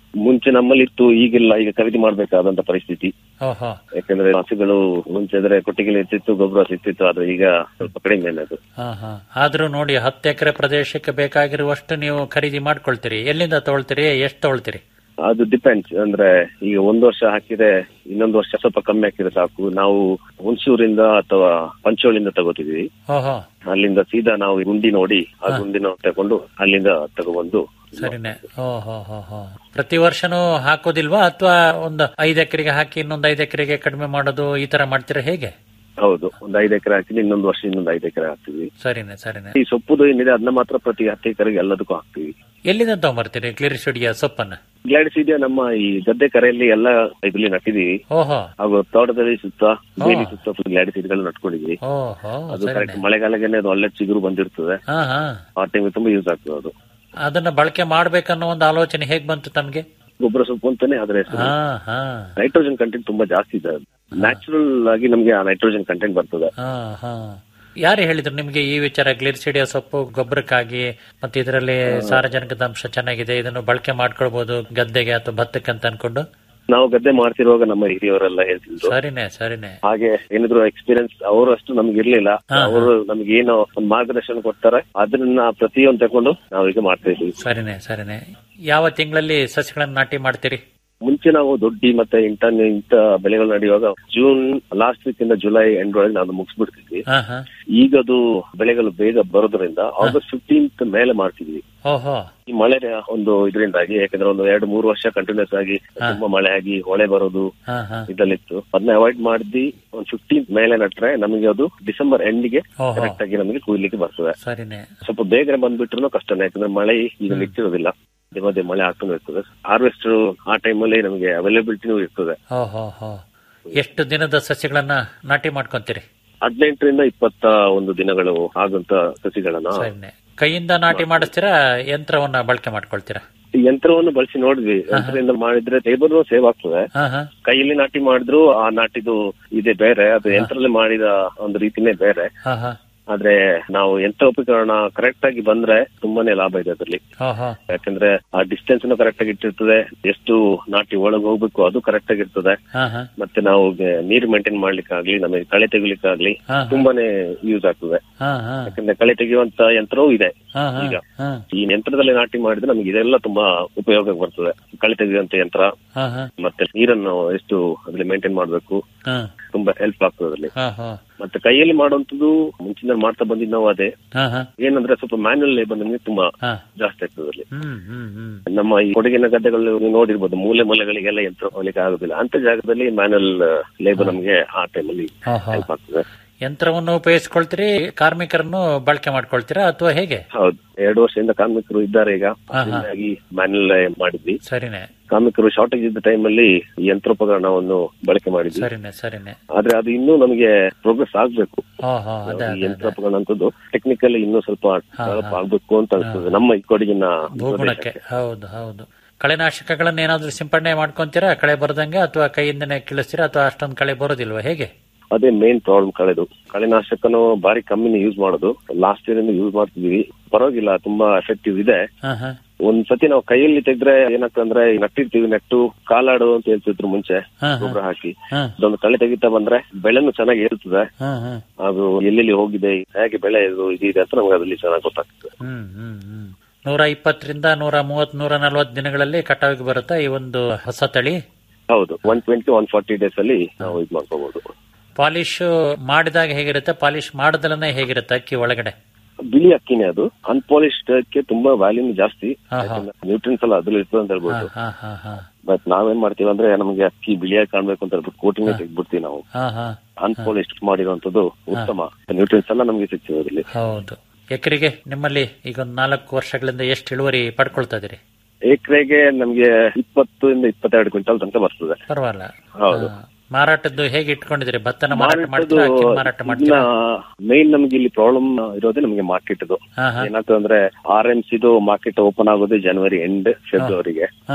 ಮುಂಚೆ ನಮ್ಮಲ್ಲಿ ಇತ್ತು ಈಗಿಲ್ಲ ಈಗ ಖರೀದಿ ಮಾಡ್ಬೇಕಾದಂತ ಪರಿಸ್ಥಿತಿ ಓಹೋ ಯಾಕಂದ್ರೆ ಹಸುಗಳು ಮುಂಚೆ ಇದ್ರೆ ಕೊಟ್ಟಿಗೆ ಇರ್ತಿತ್ತು ಗೊಬ್ಬರ ಸಿಗ್ತಿತ್ತು ಆದ್ರೆ ಈಗ ಸ್ವಲ್ಪ ಕಡಿಮೆ ಅದು ಹಾ ಹಾ ಆದ್ರೂ ನೋಡಿ ಹತ್ತು ಎಕರೆ ಪ್ರದೇಶಕ್ಕೆ ಬೇಕಾಗಿರುವಷ್ಟು ನೀವು ಖರೀದಿ ಮಾಡ್ಕೊಳ್ತೀರಿ ಎಲ್ಲಿಂದ ತಗೊಳ್ತೀರಿ ಎಷ್ಟು ತಗೊಳ್ತೀರಿ ಅದು ಡಿಪೆಂಡ್ಸ್ ಅಂದ್ರೆ ಈಗ ಒಂದು ವರ್ಷ ಹಾಕಿದ್ರೆ ಇನ್ನೊಂದು ವರ್ಷ ಸ್ವಲ್ಪ ಕಮ್ಮಿ ಹಾಕಿದ್ರೆ ಸಾಕು ನಾವು ಹುಣಸೂರಿಂದ ಅಥವಾ ಪಂಚೋಳಿಂದ ತಗೋತಿದೀವಿ ಓಹೋ ಅಲ್ಲಿಂದ ಸೀದಾ ನಾವು ಗುಂಡಿ ನೋಡಿ ಆ ಗುಂಡಿನ ತಗೊಂಡು ಅಲ್ಲಿಂದ ತಗೊಬಂದು ಸರಿನೆ ಓಹೋ ಹೋ ಹೋ ಪ್ರತಿ ವರ್ಷನೂ ಹಾಕೋದಿಲ್ವಾ ಅಥವಾ ಒಂದು ಐದು ಎಕರೆಗೆ ಹಾಕಿ ಇನ್ನೊಂದು ಐದು ಎಕರೆಗೆ ಕಡಿಮೆ ಮಾಡೋದು ಈ ತರ ಮಾಡ್ತೀರಾ ಹೇಗೆ ಹೌದು ಒಂದು ಐದು ಎಕರೆ ಹಾಕ್ತೀವಿ ಇನ್ನೊಂದು ವರ್ಷ ಇನ್ನೊಂದು ಐದು ಎಕರೆ ಹಾಕ್ತೀವಿ ಸರಿನೆ ಸರಿನೆ ಈ ಸೊಪ್ಪುದು ಏನಿದೆ ಅದನ್ನ ಮಾತ್ರ ಪ್ರತಿ ಹತ್ತು ಎಕರೆಗೆ ಎಲ್ಲದಕ್ಕೂ ಹಾಕ್ತೀವಿ ಎಲ್ಲಿಂದ ತಗೊಂಬರ್ತೀರಿ ಕ್ಲಿರಿಸುಡಿಯ ಸೊಪ್ಪನ್ನ ಗ್ಲಾಡಿಸ್ ಇದೆಯಾ ನಮ್ಮ ಈ ಗದ್ದೆ ಕರೆಯಲ್ಲಿ ಎಲ್ಲ ಇದ್ರಲ್ಲಿ ನಟ್ಟಿದೀವಿ ಓಹೋ ಹಾಗೂ ತೋಟದಲ್ಲಿ ಸುತ್ತ ಬೇಲಿ ಸುತ್ತ ಗ್ಲಾಡಿಸ್ ಇದೆಲ್ಲ ನಟ್ಕೊಂಡಿದೀವಿ ಓಹೋ ಅದು ಸರಿನೆ ಕರೆಕ್ಟ್ ಮಳೆಗಾಲಕ್ಕೆ ಅದು ಒಳ್ಳೆ ಚಿಗುರು ಬಂದಿರ್ತದೆ ಹಾ ಹಾ ಆ ಟೈಮ್ ತುಂಬಾ ಯೂಸ್ ಆಗ್ತದೆ ಅದು ಅದನ್ನ ಬಳಕೆ ಮಾಡ್ಬೇಕನ್ನೋ ಒಂದು ಆಲೋಚನೆ ಹೇಗ್ ಬಂತು ತಮ್ಗೆ ಗೊಬ್ಬರ ಸೊಪ್ಪು ಅಂತಾನೆ ಆದ್ರೆ ಹಾ ಹಾ ನೈಟ್ರೋಜನ್ ಕಂಟೆಂಟ್ ತುಂಬಾ ಜಾಸ್ತಿ ಇದೆ ನ್ಯಾಚುರಲ್ ಆಗಿ ನಮ್ಗೆ ಆ ನೈಟ್ರೋಜನ್ ಕಂಟೆಂಟ್ ಬರ್ತದೆ ಹಾ ಹಾ ಯಾರು ಹೇಳಿದ್ರು ನಿಮ್ಗೆ ಈ ವಿಚಾರ ಗ್ಲಿರ್ಸಿಡಿಯ ಸೊಪ್ಪು ಗೊಬ್ಬರಕ್ಕಾಗಿ ಮತ್ತೆ ಇದರಲ್ಲಿ ಸಾರಜನಕದ ಅಂಶ ಚೆನ್ನಾಗಿದೆ ಇದನ್ನು ಬಳಕೆ ಮಾಡ್ಕೊಳ್ಬಹುದು ಗದ್ದೆಗೆ ಅಥವಾ ಭತ್ತಕ್ಕೆ ಅಂತ ಅನ್ಕೊಂಡು ನಾವು ಗದ್ದೆ ಮಾಡ್ತಿರುವಾಗ ನಮ್ಮ ಹಿರಿಯವರೆಲ್ಲ ಹೇಳ್ತಿದ್ರು ಸರಿನೆ ಸರಿನೆ ಹಾಗೆ ಏನಿದ್ರು ಎಕ್ಸ್ಪೀರಿಯನ್ಸ್ ಅವರು ಅಷ್ಟು ನಮ್ಗೆ ಇರ್ಲಿಲ್ಲ ಅವರು ನಮ್ಗೆ ಏನೋ ಒಂದು ಮಾರ್ಗದರ್ಶನ ಕೊಡ್ತಾರೆ ಅದನ್ನ ಪ್ರತಿಯೊಂದು ತಗೊಂಡು ನಾವೀಗ ಮಾಡ್ತಾ ಇದೀವಿ ಸರಿನೆ ಸರಿನೆ ಯಾವ ತಿಂಗಳಲ್ಲಿ ಸಸ್ಯಗಳನ್ನ ನಾಟಿ ಮಾಡ್ತೀರಿ ಮುಂಚೆ ನಾವು ದೊಡ್ಡಿ ಮತ್ತೆ ಇಂಟ ಇಂಥ ಬೆಳೆಗಳು ನಡೆಯುವಾಗ ಜೂನ್ ಲಾಸ್ಟ್ ವೀಕ್ ಇಂದ ಜುಲೈ ಎಂಡ್ ಒಳಗೆ ನಾವು ಮುಗಿಸ್ಬಿಡ್ತಿದ್ವಿ ಹಾ ಹಾ ಈಗ ಅದು ಬೆಳೆಗಳು ಬೇಗ ಬರೋದ್ರಿಂದ ಆಗಸ್ಟ್ ಫಿಫ್ಟೀನ್ತ್ ಮೇಲೆ ಮಾಡ್ತಿದ್ವಿ ಓಹೋ ಈ ಮಳೆ ಒಂದು ಇದರಿಂದಾಗಿ ಯಾಕಂದ್ರೆ ಒಂದು ಎರಡು ಮೂರು ವರ್ಷ ಕಂಟಿನ್ಯೂಸ್ ಆಗಿ ತುಂಬಾ ಮಳೆ ಆಗಿ ಹೊಳೆ ಬರೋದು ಹಾ ಹಾ ಇದಲ್ಲಿತ್ತು ಅದನ್ನ ಅವಾಯ್ಡ್ ಮಾಡಿ ಒಂದು ಫಿಫ್ಟೀನ್ತ್ ಮೇಲೆ ನಟ್ರೆ ನಮಗೆ ಅದು ಡಿಸೆಂಬರ್ ಎಂಡ್ಗೆ ಓಹೋ. ಕರೆಕ್ಟ್ ಆಗಿ ನಮಗೆ ಕುಯ್ಲಿಕ್ಕೆ ಬರ್ತದೆ ಸರಿನೆ ಸ್ವಲ್ಪ ಬೇಗನೆ ಬಂದ್ಬಿಟ್ರು ಕಷ್ಟನೇ ಯಾಕಂದ್ರೆ ಮಳೆ ಈಗ ನಿಂತಿರೋದಿಲ್ಲ ಮಧ್ಯೆ ಮಧ್ಯೆ ಮಳೆ ಆಗ್ತಾನೆ ಇರ್ತದೆ ಹಾರ್ವೆಸ್ಟ್ ಆ ಟೈಮಲ್ಲಿ ನಮಗೆ ಅವೈಲಬಿಲಿಟಿನೂ ಇರ್ತದೆ ಓಹೋ ಹೋ ಎಷ್ಟು ದಿನದ ಸಸ್ಯಗಳನ್ನ ನಾಟಿ ಮಾಡ್ಕೊಂತೀರಿ ಹದಿನೆಂಟರಿಂದ ಇಪ್ಪತ್ತ ಒಂದು ದಿನಗಳು ಆಗುವಂತ ಸಸಿಗಳನ್ನ ಸರಿನೆ ಕೈಯಿಂದ ನಾಟಿ ಮಾಡಿಸ್ತೀರಾ ಯಂತ್ರವನ್ನ ಬಳಕೆ ಮಾಡ್ಕೊಳ್ತೀರಾ ಈ ಯಂತ್ರವನ್ನು ಬಳಸಿ ನೋಡಿದ್ವಿ ಯಂತ್ರದಿಂದ ಮಾಡಿದ್ರೆ ಲೇಬರ್ ಸೇವ್ ಆಗ್ತದೆ ಹಾ ಹಾ ಕೈಯಲ್ಲಿ ನಾಟಿ ಮಾಡಿದ್ರು ಆ ನಾಟಿದು ಇದೆ ಬೇರೆ ಅದು ಯಂತ್ರದಲ್ಲಿ ಮಾಡಿದ ಒಂದು ರೀತಿನೇ ಬೇರೆ ಹಾ ಹಾ ಆದ್ರೆ ನಾವು ಯಂತ್ರೋಪಕರಣ ಕರೆಕ್ಟ್ ಆಗಿ ಬಂದ್ರೆ ತುಂಬಾನೇ ಲಾಭ ಇದೆ ಅದರಲ್ಲಿ ಓಹೋ ಯಾಕಂದ್ರೆ ಆ ಡಿಸ್ಟೆನ್ಸ್ ಕರೆಕ್ಟ್ ಆಗಿ ಇಟ್ಟಿರ್ತದೆ ಎಷ್ಟು ನಾಟಿ ಒಳಗೆ ಹೋಗ್ಬೇಕು ಅದು ಕರೆಕ್ಟ್ ಆಗಿರ್ತದೆ ಹಾ ಹಾ ಮತ್ತೆ ನಾವು ಗೆ- ನೀರು ಮೇಂಟೈನ್ ಮಾಡ್ಲಿಕ್ಕಾಗ್ಲಿ ನಮಗೆ ಕಳೆ ತೆಗಿಲಿಕ್ಕಾಗ್ಲಿ ಹಾ, ಹಾ. ತುಂಬಾನೇ ಯೂಸ್ ಆಗ್ತದೆ ಹಾ ಹಾ ಯಾಕಂದ್ರೆ ಕಳೆ ತೆಗೆಯುವಂತ ಯಂತ್ರವೂ ಇದೆ ಹಾ ಹಾ ಈಗ ಹಾ ಈ ಯಂತ್ರದಲ್ಲಿ ನಾಟಿ ಮಾಡಿದ್ರೆ ನಮಗೆ ಇದೆಲ್ಲ ತುಂಬಾ ಉಪಯೋಗ ಬರ್ತದೆ ಕಳೆ ತೆಗೆಯುವಂತ ಯಂತ್ರ ಹಾ ಹಾ ಮತ್ತೆ ನೀರನ್ನು ಎಷ್ಟು ಅದ್ರಲ್ಲಿ ಮೇಂಟೈನ್ ಮಾಡ್ಬೇಕು ಹಾ ತುಂಬಾ ಹೆಲ್ಪ್ ಆಗ್ತದೆ ಅದರಲ್ಲಿ ಹಾ ಹಾ ಮತ್ತೆ ಕೈಯಲ್ಲಿ ಮಾಡುವಂತದ್ದು ಮುಂಚಿನ ಮಾಡ್ತಾ ಬಂದಿದ್ದು ನಾವು ಅದೇ ಹಾ ಹಾ ಏನಂದ್ರೆ ಸ್ವಲ್ಪ ಮ್ಯಾನ್ಯಲ್ ಲೇಬರ್ ನಮಗೆ ತುಂಬಾ ಹಾ ಜಾಸ್ತಿ ಆಗ್ತದೆ ಅದರಲ್ಲಿ ಹ್ಮ್ ಹ್ಮ್ ಹ್ಮ್ ನಮ್ಮ ಈ ಕೊಡಗಿನ ಗದ್ದೆಗಳು ನೀವು ನೋಡಿರ್ಬೋದು ಮೂಲೆ ಮೂಲೆಗಳಿಗೆಲ್ಲ ಯಂತ್ರ ಹೋಗ್ಲಿಕ್ಕೆ ಆಗುದಿಲ್ಲ ಅಂತ ಜಾಗದಲ್ಲಿ ಮ್ಯಾನುವಲ್ ಲೇಬರ್ ನಮಗೆ ಆ ಟೈಮಲ್ಲಿ ಹಾ ಹಾ ಹೆಲ್ಪ್ ಆಗ್ತದೆ ಯಂತ್ರವನ್ನು ಉಪಯೋಗಿಸ್ಕೊಳ್ತೀರಿ ಕಾರ್ಮಿಕರನ್ನು ಬಳಕೆ ಮಾಡ್ಕೊಳ್ತೀರಾ ಅಥವಾ ಹೇಗೆ ಹೌದು ಎರಡು ವರ್ಷದಿಂದ ಕಾರ್ಮಿಕರು ಇದ್ದಾರೆ ಈಗ ಹಾ, ಹಾ. ಹಾಗಾಗಿ ಮ್ಯಾನುವಲ್ ಮಾಡಿದ್ವಿ ಸರಿನೆ ಕಾರ್ಮಿಕರು ಶಾರ್ಟೇಜ್ ಇದ್ದ ಟೈಮಲ್ಲಿ ಈ ಯಂತ್ರೋಪಕರಣವನ್ನು ಬಳಕೆ ಮಾಡಿದ್ವಿ ಸರಿನೆ ಸರಿನೆ ಆದ್ರೆ ಅದು ಇನ್ನೂ ನಮಗೆ ಪ್ರೋಗ್ರೆಸ್ ಆಗ್ಬೇಕು ಹಾ ಹಾ ಅದೇ ಈ ಅದೇ ಅದೇ ಯಂತ್ರೋಪಕರಣ ಅಂತದ್ದು ಟೆಕ್ನಿಕಲ್ ಇನ್ನೂ ಸ್ವಲ್ಪ ಡೆವಲಪ್ ಆಗ್ಬೇಕು ಅಂತ ಅನ್ಸ್ತದೆ ನಮ್ಮ ಈ ಕೊಡಗಿನ ಭೂಗುಣಕ್ಕೆ ಹೌದು ಹೌದು ಕಳೆನಾಶಕಗಳನ್ನ ಏನಾದ್ರೂ ಸಿಂಪಡಣೆ ಮಾಡ್ಕೊಂತೀರಾ ಕಳೆ ಬರದಂಗೆ ಅಥವಾ ಕೈಯಿಂದನೇ ಕೀಳಿಸ್ತೀರಾ ಅಥವಾ ಅಷ್ಟೊಂದು ಕಳೆ ಬರೋದಿಲ್ವಾ ಹೇಗೆ ಅದೇ ಮೇನ್ ಪ್ರಾಬ್ಲಮ್ ಕಳೆದು ಕಳೆನಾಶಕನು ಬಾರಿ ಕಮ್ಮಿನೇ ಯೂಸ್ ಮಾಡೋದು ಲಾಸ್ಟ್ ಇಯರ್ ಇಂದ ಯೂಸ್ ಮಾಡ್ತಿದೀವಿ ಪರವಾಗಿಲ್ಲ ತುಂಬಾ ಎಫೆಕ್ಟಿವ್ ಇದೆ ಹಾ ಹಾ ಒಂದ್ ಸತಿ ನಾವು ಕೈಯಲ್ಲಿ ತೆಗ್ದ್ರೆ ಏನಾಗ್ತಂದ್ರೆ ಈ ನಟ್ಟಿರ್ತೀವಿ ನೆಟ್ಟು ಕಾಲಾಡು ಅಂತ ಹೇಳ್ತಿದ್ರು ಮುಂಚೆ ಹಾ, ಹಾ. ಗೊಬ್ಬರ ಹಾಕಿ ಹಾ ಅದೊಂದು ಕಳೆ ತೆಗಿತಾ ಬಂದ್ರೆ ಬೆಳೆನು ಚೆನ್ನಾಗಿ ಏರ್ತದೆ ಹಾ ಹಾ ಅದು ಎಲ್ಲೆಲ್ಲಿ ಹೋಗಿದೆ ಹೇಗೆ ಬೆಳೆ ಇದು ಇದಿದೆ ಅಂತ ನಮ್ಗೆ ಅದ್ರಲ್ಲಿ ಚೆನ್ನಾಗಿ ಗೊತ್ತಾಗ್ತದೆ ಹ್ಮ್ ಹ್ಮ್ ಹ್ಮ್ ನೂರ ಇಪ್ಪತ್ತರಿಂದ ನೂರ ಮೂವತ್ ನೂರ ನಲ್ವತ್ತು ದಿನಗಳಲ್ಲಿ ಕಟಾವಿಗೆ ಬರುತ್ತಾ ಈ ಒಂದು ಹೊಸ ತಳಿ ಹೌದು one twenty one forty days ಅಲ್ಲಿ ನಾವು ಇದು ಮಾಡ್ಕೋಬಹುದು ಪಾಲಿಶ್ ಮಾಡಿದಾಗ ಹೇಗಿರುತ್ತೆ ಪಾಲಿಶ್ ಮಾಡದಲನೇ ಹೇಗಿರುತ್ತೆ ಅಕ್ಕಿ ಒಳಗಡೆ ಬಿಳಿ ಅಕ್ಕಿನೇ ಅದು ಅನ್ಪಾಲಿಶ್ಡ್ ಗೆ ತುಂಬಾ ವ್ಯಾಲ್ಯೂನು ಜಾಸ್ತಿ ಹಾ, ಹಾ. ನ್ಯೂಟ್ರಿನ್ಸ್ ಎಲ್ಲ ಅದ್ರಲ್ಲಿ ಇರ್ತದೆ ಅಂತ ಹಾ ಹೇಳ್ಬೋದು ಹಾ ಹಾ ಹಾ ಬಟ್ ನಾವೇನ್ ಮಾಡ್ತೀವಿ ಅಂದ್ರೆ ನಮಗೆ ಅಕ್ಕಿ ಬಿಳಿಯಾಗಿ ಕಾಣ್ಬೇಕು ಅಂತ ಹೇಳ್ಬಿಟ್ಟು ಕೋಟಿಂಗ್ ತೆಗ್ದ್ಬಿಡ್ತೀವಿ ನಾವು ಹಾ ಹಾ ಅನ್ಪಾಲಿಶ್ಡ್ ಮಾಡಿರುವಂತದ್ದು ಉತ್ತಮ ನ್ಯೂಟ್ರಿನ್ಸ್ ಎಲ್ಲ ನಮಗೆ ಸಿಗ್ತದೆ ಅದರಲ್ಲಿ ಹೌದು ಎಕರೆಗೆ ನಿಮ್ಮಲ್ಲಿ ಈಗ ಒಂದು ನಾಲ್ಕು ವರ್ಷಗಳಿಂದ ಎಷ್ಟು ಇಳುವರಿ ಪಡ್ಕೊಳ್ತಾ ಇದೀರಿ ಎಕರೆಗೆ ನಮ್ಗೆ ಇಪ್ಪತ್ತರಿಂದ ಇಪ್ಪತ್ತೆರಡು ಕ್ವಿಂಟಲ್ ತನಕ ಬರ್ತದೆ ಪರವಾಗಿಲ್ಲ ಹೌದು. ಹಾ. ಮಾರಾಟದ್ದು ಹೇಗೆ ಇಟ್ಕೊಂಡಿದ್ದೀರಿ ಭತ್ತನ ಮಾರಾಟ ಮಾಡ್ತೀರಾ ಅಕ್ಕಿ ಮಾರಾಟ ಇನ್ನ ಮಾಡ್ತೀರಾ ಮೈನ್ ನಮ್ಗೆ ಇಲ್ಲಿ ಪ್ರಾಬ್ಲಮ್ ಇರೋದೇ ನಮಗೆ ಮಾರ್ಕೆಟ್ ಇದು ಹಾ ಹಾ ಏನಾಗ್ತದೆ ಅಂದ್ರೆ ಆರ್ ಎಂ ಸಿದು ಮಾರ್ಕೆಟ್ ಓಪನ್ ಆಗೋದು ಜನವರಿ ಎಂಡ್ ಫೆಬ್ರವರಿಗೆ ಹಾ ಹಾ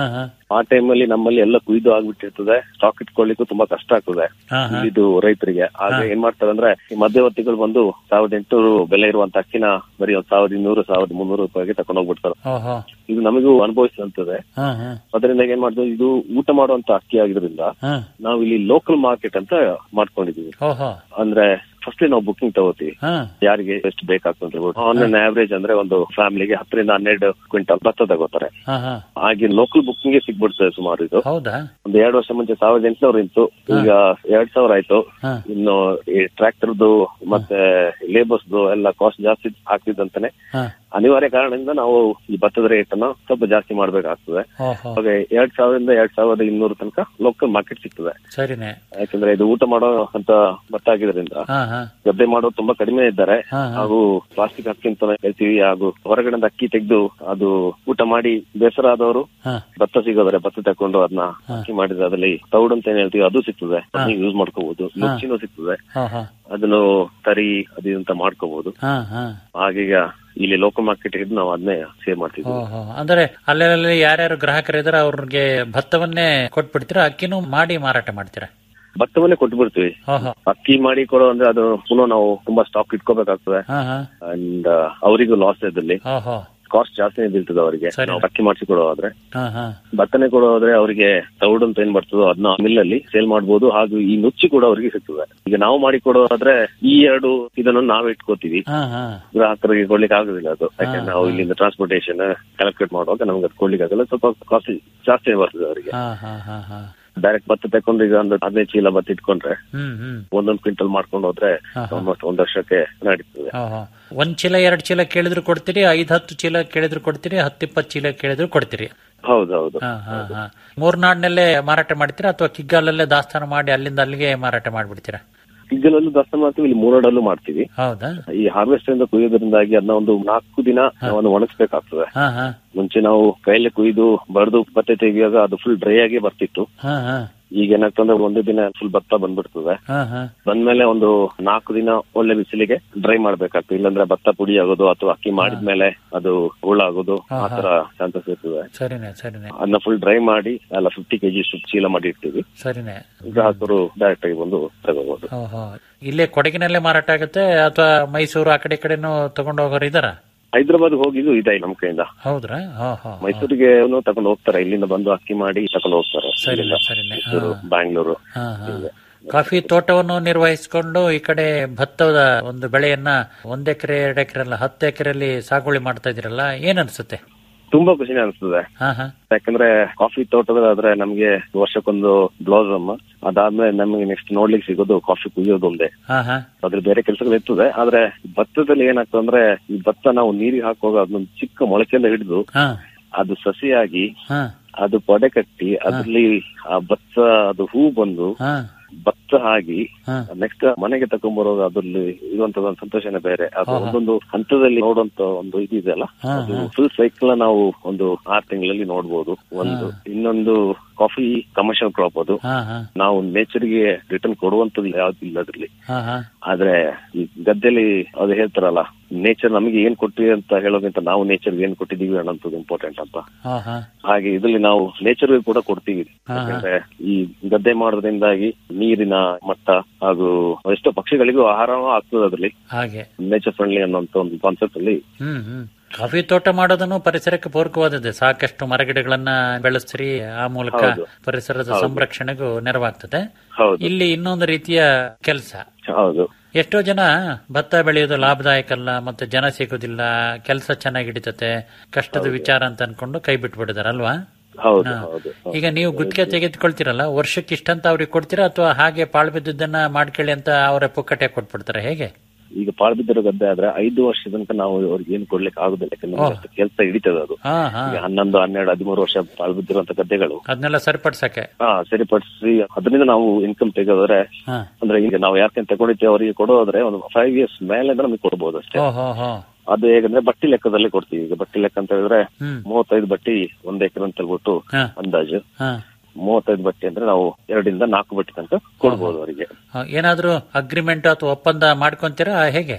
ಆ ಟೈಮಲ್ಲಿ ನಮ್ಮಲ್ಲಿ ಎಲ್ಲ ಕುಯ್ದು ಆಗ್ಬಿಟ್ಟಿರ್ತದೆ ಸ್ಟಾಕ್ ಇಟ್ಕೊಳ್ಳಿಕ್ಕೂ ತುಂಬಾ ಕಷ್ಟ ಆಗ್ತದೆ ಹಾ, ಹಾ. ಇದು ರೈತರಿಗೆ ಆಗ ಏನ್ ಮಾಡ್ತಾರೆ ಅಂದ್ರೆ ಈ ಮಧ್ಯವರ್ತಿಗಳು ಬಂದು ಸಾವಿರದ ಎಂಟುನೂರು ಬೆಲೆ ಇರುವಂತ ಅಕ್ಕಿನ ಬರೀ ಒಂದ್ ಸಾವಿರದ ಇನ್ನೂರು ಸಾವಿರದ ಮುನ್ನೂರು ರೂಪಾಯಿಗೆ ತಗೊಂಡ್ ಹೋಗ್ಬಿಡ್ತಾರೆ ಓಹೋ ಇದು ನಮಗೂ ಅನುಭವಿಸ್ತಂತದೆ ಹಾ ಹಾ ಅದರಿಂದ ಏನ್ ಮಾಡಿದ್ವಿ ಇದು ಊಟ ಮಾಡುವಂತ ಅಕ್ಕಿ ಆಗಿದ್ರಿಂದ ಹಾ ನಾವು ಇಲ್ಲಿ ಲೋಕಲ್ ಮಾರ್ಕೆಟ್ ಅಂತ ಮಾಡ್ಕೊಂಡಿದೀವಿ ಓಹೋ ಅಂದ್ರೆ ಫಸ್ಟ್ ನಾವು ಬುಕಿಂಗ್ ತಗೋತೀವಿ ಹಾ ಯಾರಿಗೆ ಎಷ್ಟು ಬೇಕಾಗ್ತದೆ ಅಂತ ಹೇಳ್ಬಿಟ್ಟು ಆನ್ ಆವರೇಜ್ ಅಂದ್ರೆ ಒಂದು ಫ್ಯಾಮಿಲಿಗೆ ಹತ್ತರಿಂದ ಹನ್ನೆರಡು ಕ್ವಿಂಟಲ್ ಭತ್ತ ತಗೋತಾರೆ ಹಾ ಹಾ ಹಾಗೆ ಲೋಕಲ್ ಬುಕಿಂಗ್ ಸಿಗ್ಬಿಡ್ತದೆ ಸುಮಾರು ಇದು ಹೌದಾ ಒಂದು ಎರಡು ವರ್ಷ ಮುಂಚೆ ಸಾವಿರದ ಎಂಟುನೂರು ಇತ್ತು ಈಗ ಎರಡ್ ಸಾವಿರ ಆಯ್ತು ಹಾ. ಇನ್ನು ಈ ಟ್ರ್ಯಾಕ್ಟರ್ದು ಮತ್ತೆ ಲೇಬರ್ಸ್ದು ಎಲ್ಲ ಕಾಸ್ಟ್ ಜಾಸ್ತಿ ಆಗ್ತಿದ್ದಂತಾನೆ ಹಾ ಅನಿವಾರ್ಯ ಕಾರಣದಿಂದ ನಾವು ಈ ಭತ್ತದ ರೇಟ್ ಅನ್ನ ಸ್ವಲ್ಪ ಜಾಸ್ತಿ ಮಾಡ್ಬೇಕಾಗ್ತದೆ ಓಹೋ ಹಾಗೆ ಎರಡ್ ಸಾವಿರದಿಂದ ಎರಡ್ ಸಾವಿರದ ಇನ್ನೂರು ತನಕ ಲೋಕಲ್ ಮಾರ್ಕೆಟ್ ಸಿಗ್ತದೆ ಸರಿನೇ ಯಾಕಂದ್ರೆ ಇದು ಊಟ ಮಾಡೋ ಅಂತ ಭತ್ತ ಆಗಿದ್ರಿಂದ ಹಾ ಹಾ ಗದ್ದೆ ಮಾಡೋರು ತುಂಬಾ ಕಡಿಮೆ ಇದ್ದಾರೆ ಹಾ, ಹಾ. ಹಾಗೂ ಪ್ಲಾಸ್ಟಿಕ್ ಅಕ್ಕಿ ಅಂತ ಹೇಳ್ತೀವಿ ಹಾಗೂ ಹೊರಗಡೆಯಿಂದ ಅಕ್ಕಿ ತೆಗೆದು ಅದು ಊಟ ಮಾಡಿ ಬೇಸರ ಆದವರು ಹಾ ಭತ್ತ ಸಿಗೋದ್ರೆ ಭತ್ತ ತಕೊಂಡು ಅದನ್ನ ಅಕ್ಕಿ ಮಾಡಿದ್ರೆ ಅದ್ರಲ್ಲಿ ತೌಡ್ ಅಂತ ಏನ್ ಹೇಳ್ತೀವಿ ಅದು ಸಿಗ್ತದೆ ಅದನ್ನ ಯೂಸ್ ಮಾಡ್ಕೋಬಹುದು ನುಚ್ಚಿನೂ ಸಿಗ್ತದೆ ಹಾ ಹಾ ಅದನ್ನು ತರಿ ಅದು ಇದು ಅಂತ ಮಾಡ್ಕೋಬಹುದು ಹಾ ಹಾ ಹಾಗೀಗ ಇಲ್ಲಿ ಲೋಕಲ್ ಮಾರ್ಕೆಟ್ ಇದ್ದು ನಾವು ಅದನ್ನೇ ಸೇವ್ ಮಾಡ್ತಿದ್ವಿ ಓಹೋ ಅಂದ್ರೆ ಅಲ್ಲೆಲ್ಲಿ ಯಾರ್ಯಾರು ಗ್ರಾಹಕರು ಇದಾರೆ ಅವ್ರಿಗೆ ಭತ್ತವನ್ನೇ ಕೊಟ್ಬಿಡ್ತೀರಾ ಅಕ್ಕಿನೂ ಮಾಡಿ ಮಾರಾಟ ಮಾಡ್ತೀರಾ ಭತ್ತವನ್ನೇ ಕೊಟ್ಟು ಬಿಡ್ತೀವಿ ಓಹೋ ಅಕ್ಕಿ ಮಾಡಿ ಕೊಡೋ ಅಂದ್ರೆ ಅದು ಪುನಃ ನಾವು ತುಂಬಾ ಸ್ಟಾಕ್ ಇಟ್ಕೋಬೇಕಾಗ್ತದೆ ಹಾ ಹಾ ಅಂಡ್ ಅವರಿಗೂ ಲಾಸ್ ಇದ್ರಲ್ಲಿ ಓಹೋ ಕಾಸ್ಟ್ ಜಾಸ್ತಿನೇ ಬೀಳ್ತದೆ ಅವರಿಗೆ ಸರಿ. ನಾವು ಅಕ್ಕಿ ಮಾಡಿಸಿ ಕೊಡೋದಾದ್ರೆ ಹಾ ಹಾ ಭತ್ತನೆ ಕೊಡೋದ್ರೆ ಅವರಿಗೆ ತೌಡ್ ಅಂತ ಏನ್ ಬರ್ತದೋ ಅದನ್ನ ಮಿಲ್ ಅಲ್ಲಿ ಸೇಲ್ ಮಾಡಬಹುದು ಹಾಗೂ ಈ ನುಚ್ಚಿ ಕೂಡ ಅವರಿಗೆ ಸಿಗ್ತದೆ ಈಗ ನಾವು ಮಾಡಿ ಕೊಡೋದಾದ್ರೆ ಈ ಎರಡು ಇದನ್ನು ನಾವೇ ಇಟ್ಕೋತೀವಿ ಹಾ ಹಾ ಗ್ರಾಹಕರಿಗೆ ಕೊಡ್ಲಿಕ್ಕೆ ಆಗುದಿಲ್ಲ ಅದು ಯಾಕಂದ್ರೆ ನಾವು ಇಲ್ಲಿಂದ ಟ್ರಾನ್ಸ್ಪೋರ್ಟೇಷನ್ ಕ್ಯಾಲ್ಕುಲೇಟ್ ಮಾಡುವಾಗ ನಮ್ಗೆ ಅದು ಕೊಡ್ಲಿಕ್ಕೆ ಆಗಲ್ಲ ಸ್ವಲ್ಪ ಕಾಸ್ಟ್ ಜಾಸ್ತಿ ಬರ್ತದೆ ಅವರಿಗೆ ಹಾ ಹಾ ಹಾ ಹಾ ಡೈರೆಕ್ಟ್ ಭತ್ತ ತಕೊಂಡು ಈಗ ಒಂದು ಹದಿನೈದು ಚೀಲ ಭತ್ತ ಇಟ್ಕೊಂಡ್ರೆ ಹ್ಮ್ ಹ್ಮ್ ಒಂದೊಂದು ಕ್ವಿಂಟಲ್ ಮಾಡ್ಕೊಂಡು ಹೋದ್ರೆ ಆಲ್ಮೋಸ್ಟ್ ಒಂದ್ ವರ್ಷಕ್ಕೆ ನಡೀತದೆ ಓಹೋ ಒಂದ್ ಚೀಲ ಎರಡ್ ಚೀಲ ಕೇಳಿದ್ರು ಕೊಡ್ತೀರಿ ಐದ್ ಹತ್ತು ಚೀಲ ಕೇಳಿದ್ರು ಕೊಡ್ತೀರಿ ಹತ್ತಿಪ್ಪತ್ತು ಚೀಲ ಕೇಳಿದ್ರು ಕೊಡ್ತೀರಿ ಹೌದೌದು ಹಾ ಹಾ ಹಾ ಮೂರ್ನಾಡ್ನಲ್ಲೇ ಮಾರಾಟ ಮಾಡ್ತೀರಾ ಅಥವಾ ಕಿಗ್ಗಾಲಲ್ಲೇ ದಾಸ್ತಾನು ಮಾಡಿ ಅಲ್ಲಿಂದ ಅಲ್ಲಿಗೆ ಮಾರಾಟ ಮಾಡ್ಬಿಡ್ತೀರಾ ಇದ್ದಲ್ಲೂ ದಸ್ತ ಮಾಡ್ತೀವಿ ಇಲ್ಲಿ ಮೂರಡಲ್ಲೂ ಮಾಡ್ತೀವಿ ಹೌದಾ ಈ ಹಾರ್ವೆಸ್ಟ್ ಇಂದ ಕುಯ್ಯೋದ್ರಿಂದಾಗಿ ಅದನ್ನ ಒಂದು ನಾಲ್ಕು ದಿನ ನಾವು ಒಣಗಿಸ್ಬೇಕಾಗ್ತದೆ ಹಾ ಹಾ ಮುಂಚೆ ನಾವು ಕೈಯಲ್ಲಿ ಕುಯ್ದು ಬಡ್ದು ಭತ್ತ ತೆಗಿಯುವಾಗ ಅದು ಫುಲ್ ಡ್ರೈ ಆಗಿ ಬರ್ತಿತ್ತು ಹಾ ಹಾ ಈಗ ಏನಾಗ್ತಂದ್ರೆ ಒಂದೇ ದಿನ ಫುಲ್ ಭತ್ತ ಬಂದ್ಬಿಡ್ತದೆ ಹಾ ಹಾ ಬಂದ್ಮೇಲೆ ಒಂದು ನಾಲ್ಕು ದಿನ ಒಳ್ಳೆ ಬಿಸಿಲಿಗೆ ಡ್ರೈ ಮಾಡ್ಬೇಕಾಗ್ತದೆ ಇಲ್ಲಾಂದ್ರೆ ಭತ್ತ ಪುಡಿ ಆಗೋದು ಅಥವಾ ಅಕ್ಕಿ ಮಾಡಿದ್ಮೇಲೆ ಅದು ಹುಳಾಗೋದು ಆ ತರ ಚಾನ್ಸಸ್ ಇರ್ತದೆ ಸರಿನೇ ಸರಿನೇ ಅದನ್ನ ಫುಲ್ ಡ್ರೈ ಮಾಡಿ ಎಲ್ಲ ಫಿಫ್ಟಿ ಕೆಜಿ ಚೀಲ ಮಾಡಿ ಇಡ್ತೀವಿ ಸರಿನೇ ಗ್ರಾಹಕರು ಡೈರೆಕ್ಟ್ ಆಗಿ ಬಂದು ತಗೋಬಹುದು ಓಹೋ ಇಲ್ಲೇ ಕೊಡಗಿನಲ್ಲೇ ಮಾರಾಟ ಆಗುತ್ತೆ ಅಥವಾ ಮೈಸೂರು ಆ ಕಡೆ ಈ ಕಡೆನೂ ತಗೊಂಡು ಹೋಗೋರು ಇದಾರ ಹೈದರಾಬಾದ್ ಹೋಗಿದ್ದು ಇದೆ ನಮ್ ಕೈಯಿಂದ ಹೌದ್ರಾ ಹಾ ಹಾ ಮೈಸೂರಿಗೆ ತಗೊಂಡು ಹೋಗ್ತಾರೆ ಇಲ್ಲಿಂದ ಬಂದು ಅಕ್ಕಿ ಮಾಡಿ ತಗೊಂಡು ಹೋಗ್ತಾರೆ ಸರಿನೇ ಇಲ್ಲಿಂದ. ಸರಿನೇ ಮೈಸೂರು ಬ್ಯಾಂಗ್ಳೂರು ಹಾ ಹಾ ಕಾಫಿ ತೋಟವನ್ನು ನಿರ್ವಹಿಸಿಕೊಂಡು ಈ ಕಡೆ ಭತ್ತದ ಒಂದು ಬೆಳೆಯನ್ನ ಒಂದ್ ಎಕರೆ ಎರಡು ಎಕರೆ ಅಲ್ಲ ಹತ್ತು ಎಕರೆಯಲ್ಲಿ ಸಾಗುವಳಿ ಮಾಡ್ತಾ ಇದ್ರಲ್ಲ ಏನ್ ಅನ್ಸುತ್ತೆ ತುಂಬಾ ಖುಷಿನೇ ಅನಿಸ್ತದೆ ಹಾ ಹಾ ಯಾಕಂದ್ರೆ ಕಾಫಿ ತೋಟದಾದ್ರೆ ನಮ್ಗೆ ವರ್ಷಕ್ಕೊಂದು ಬ್ಲೌಸಮ್ ಅದಾದ್ಮೇಲೆ ನಮಗೆ ನೆಕ್ಸ್ಟ್ ನೋಡ್ಲಿಕ್ಕೆ ಸಿಗೋದು ಕಾಫಿ ಕುಯ್ಯೋದು ಒಂದೇ ಹಾ ಹಾ ಅದ್ರ ಬೇರೆ ಕೆಲಸಗಳು ಇರ್ತದೆ ಆದ್ರೆ ಭತ್ತದಲ್ಲಿ ಏನಾಗ್ತದೆ ಅಂದ್ರೆ ಈ ಭತ್ತ ನಾವು ನೀರಿಗೆ ಹಾಕುವಾಗ ಅದೊಂದು ಚಿಕ್ಕ ಮೊಳಕೆಯಿಂದ ಹಿಡಿದು ಹಾ ಅದು ಸಸಿಯಾಗಿ ಹಾ ಅದು ಪೊಡೆ ಕಟ್ಟಿ ಅದ್ರಲ್ಲಿ ಆ ಭತ್ತ ಅದು ಹೂ ಬಂದು ಹಾ ಭತ್ತ ಆಗಿ ಹಾ. ನೆಕ್ಸ್ಟ್ ಮನೆಗೆ ತಕೊಂಡ್ಬರುವಾಗ ಅದ್ರಲ್ಲಿ ಇರುವಂತದ ಒಂದು ಸಂತೋಷನೇ ಬೇರೆ ಅದು ಒಂದೊಂದು ಹಂತದಲ್ಲಿ ನೋಡುವಂತ ಒಂದು ಇದೆಯಲ್ಲ ಅದು ಫುಲ್ ಸೈಕಲ್ ನಾವು ಒಂದು ಆರು ತಿಂಗಳಲ್ಲಿ ನೋಡ್ಬೋದು ಒಂದು ಇನ್ನೊಂದು ಕಾಫಿ ಕಮರ್ಷಿಯಲ್ ಕ್ರಾಪ್ ಅದು ಹಾ ಹಾ ನಾವು ನೇಚರ್ಗೆ ರಿಟರ್ನ್ ಕೊಡುವಂತದ್ದು ಯಾವ್ದು ಇಲ್ಲ ಅದ್ರಲ್ಲಿ ಹಾ ಹಾ ಆದ್ರೆ ಈ ಗದ್ದೆಲಿ ಅದು ಹೇಳ್ತಾರಲ್ಲ ನೇಚರ್ ನಮಗೆ ಏನ್ ಕೊಟ್ಟಿದೆ ಅಂತ ಹೇಳೋಕ್ಕಿಂತ ನಾವು ನೇಚರ್ಗೆ ಏನ್ ಕೊಟ್ಟಿದೀವಿ ಅನ್ನೋದು ಇಂಪಾರ್ಟೆಂಟ್ ಅಂತ ಹಾ ಹಾ ಹಾಗೆ ಇದ್ರಲ್ಲಿ ನಾವು ನೇಚರ್ ಕೂಡ ಕೊಡ್ತೀವಿ ಯಾಕಂದ್ರೆ ಈ ಗದ್ದೆ ಮಾಡೋದ್ರಿಂದಾಗಿ ನೀರಿನ ಮಟ್ಟ ಹಾಗೂ ಎಷ್ಟೋ ಪಕ್ಷಿಗಳಿಗೂ ಆಹಾರವೂ ಆಗ್ತದೆ ಅದ್ರಲ್ಲಿ ಹಾಗೆ ನೇಚರ್ ಫ್ರೆಂಡ್ಲಿ ಅನ್ನೋಂತ ಒಂದು ಕಾನ್ಸೆಪ್ಟ್ ಅಲ್ಲಿ ಹ್ಮ್ ಹ್ಮ್ ಕಾಫಿ ತೋಟ ಮಾಡೋದನ್ನು ಪರಿಸರಕ್ಕೆ ಪೂರಕವಾದದ್ದು ಸಾಕಷ್ಟು ಮರಗಿಡಗಳನ್ನ ಬೆಳೆಸ್ರಿ ಆ ಮೂಲಕ ಪರಿಸರದ ಸಂರಕ್ಷಣೆಗೂ ನೆರವಾಗ್ತದೆ ಹೌದು ಇಲ್ಲಿ ಇನ್ನೊಂದು ರೀತಿಯ ಕೆಲಸ ಹೌದು ಎಷ್ಟೋ ಜನ ಭತ್ತ ಬೆಳೆಯೋದು ಲಾಭದಾಯಕ ಅಲ್ಲ ಮತ್ತೆ ಜನ ಸಿಗೋದಿಲ್ಲ ಕೆಲಸ ಚೆನ್ನಾಗಿ ಹಿಡಿತತೆ ಕಷ್ಟದ ವಿಚಾರ ಅಂತ ಅನ್ಕೊಂಡು ಕೈ ಬಿಟ್ಬಿಡಿದಾರಲ್ವಾ ಹೌದು ಹಾ. ಹೌದು ಈಗ ನೀವು ಗುತ್ತಿಗೆ ತೆಗೆದುಕೊಳ್ತೀರಲ್ಲ ವರ್ಷಕ್ಕೆ ಇಷ್ಟಂತ ಅವ್ರಿಗೆ ಕೊಡ್ತೀರಾ ಅಥವಾ ಹಾಗೆ ಪಾಳು ಬಿದ್ದದನ್ನ ಮಾಡ್ಕೊಳ್ಳಿ ಅಂತ ಅವರ ಪುಕ್ಕಟೆ ಕೊಟ್ಬಿಡ್ತಾರೆ ಹೇಗೆ ಈಗ ಪಾಳು ಬಿದ್ದಿರೋ ಗದ್ದೆ ಆದ್ರೆ ಐದು ವರ್ಷ ತನಕ ನಾವು ಅವ್ರಿಗೆ ಏನು ಕೊಡ್ಲಿಕ್ಕೆ ಆಗುದಿಲ್ಲ ಯಾಕಂದ್ರೆ ಕೆಲಸ ಹಿಡಿತದೆ ಅದು ಹಾ ಹಾ ಈಗ ಹನ್ನೊಂದು ಹನ್ನೆರಡು ಹದಿಮೂರು ವರ್ಷ ಪಾಳು ಬಿದ್ದಿರುವಂತ ಗದ್ದೆಗಳು ಅದನ್ನೆಲ್ಲ ಸರಿಪಡ್ಸಕ್ಕೆ ಹಾ ಸರಿಪಡಿಸಿ ಅದರಿಂದ ನಾವು ಇನ್ಕಮ್ ತೆಗೆದ್ರೆ ಹಾ ಅಂದ್ರೆ ಈಗ ನಾವು ಯಾಕೆ ತಗೊಂಡಿದ್ದೇವೆ ಅವರಿಗೆ ಕೊಡೋದ್ರೆ ಒಂದು ಫೈವ್ ಇಯರ್ಸ್ ಮೇಲೆ ನಮಗೆ ಕೊಡ್ಬೋದು ಅಷ್ಟೇ ಓ ಹೋ ಹೋ ಅದು ಹೇಗಂದ್ರೆ ಬಟ್ಟಿ ಲೆಕ್ಕದಲ್ಲಿ ಕೊಡ್ತೀವಿ ಈಗ ಬಟ್ಟಿ ಲೆಕ್ಕ ಅಂತ ಹೇಳಿದ್ರೆ ಹ್ಮ್ ಮೂವತ್ತೈದು ಬಟ್ಟಿ ಒಂದ್ ಎಕರೆ ಅಂತ ಹೇಳ್ಬಿಟ್ಟು ಹಾ ಅಂದಾಜು ಹಾ ಮೂವತ್ತೈದು ಬಟ್ಟಿ ಅಂದ್ರೆ ನಾವು ಎರಡರಿಂದ ನಾಲ್ಕು ಬಟ್ಟಿ ತನಕ ಕೊಡ್ಬೋದು ಅವರಿಗೆ ಆ, ಏನಾದ್ರೂ ಅಗ್ರಿಮೆಂಟ್ ಅಥವಾ ಒಪ್ಪಂದ ಮಾಡ್ಕೊಂತೀರಾ ಹೇಗೆ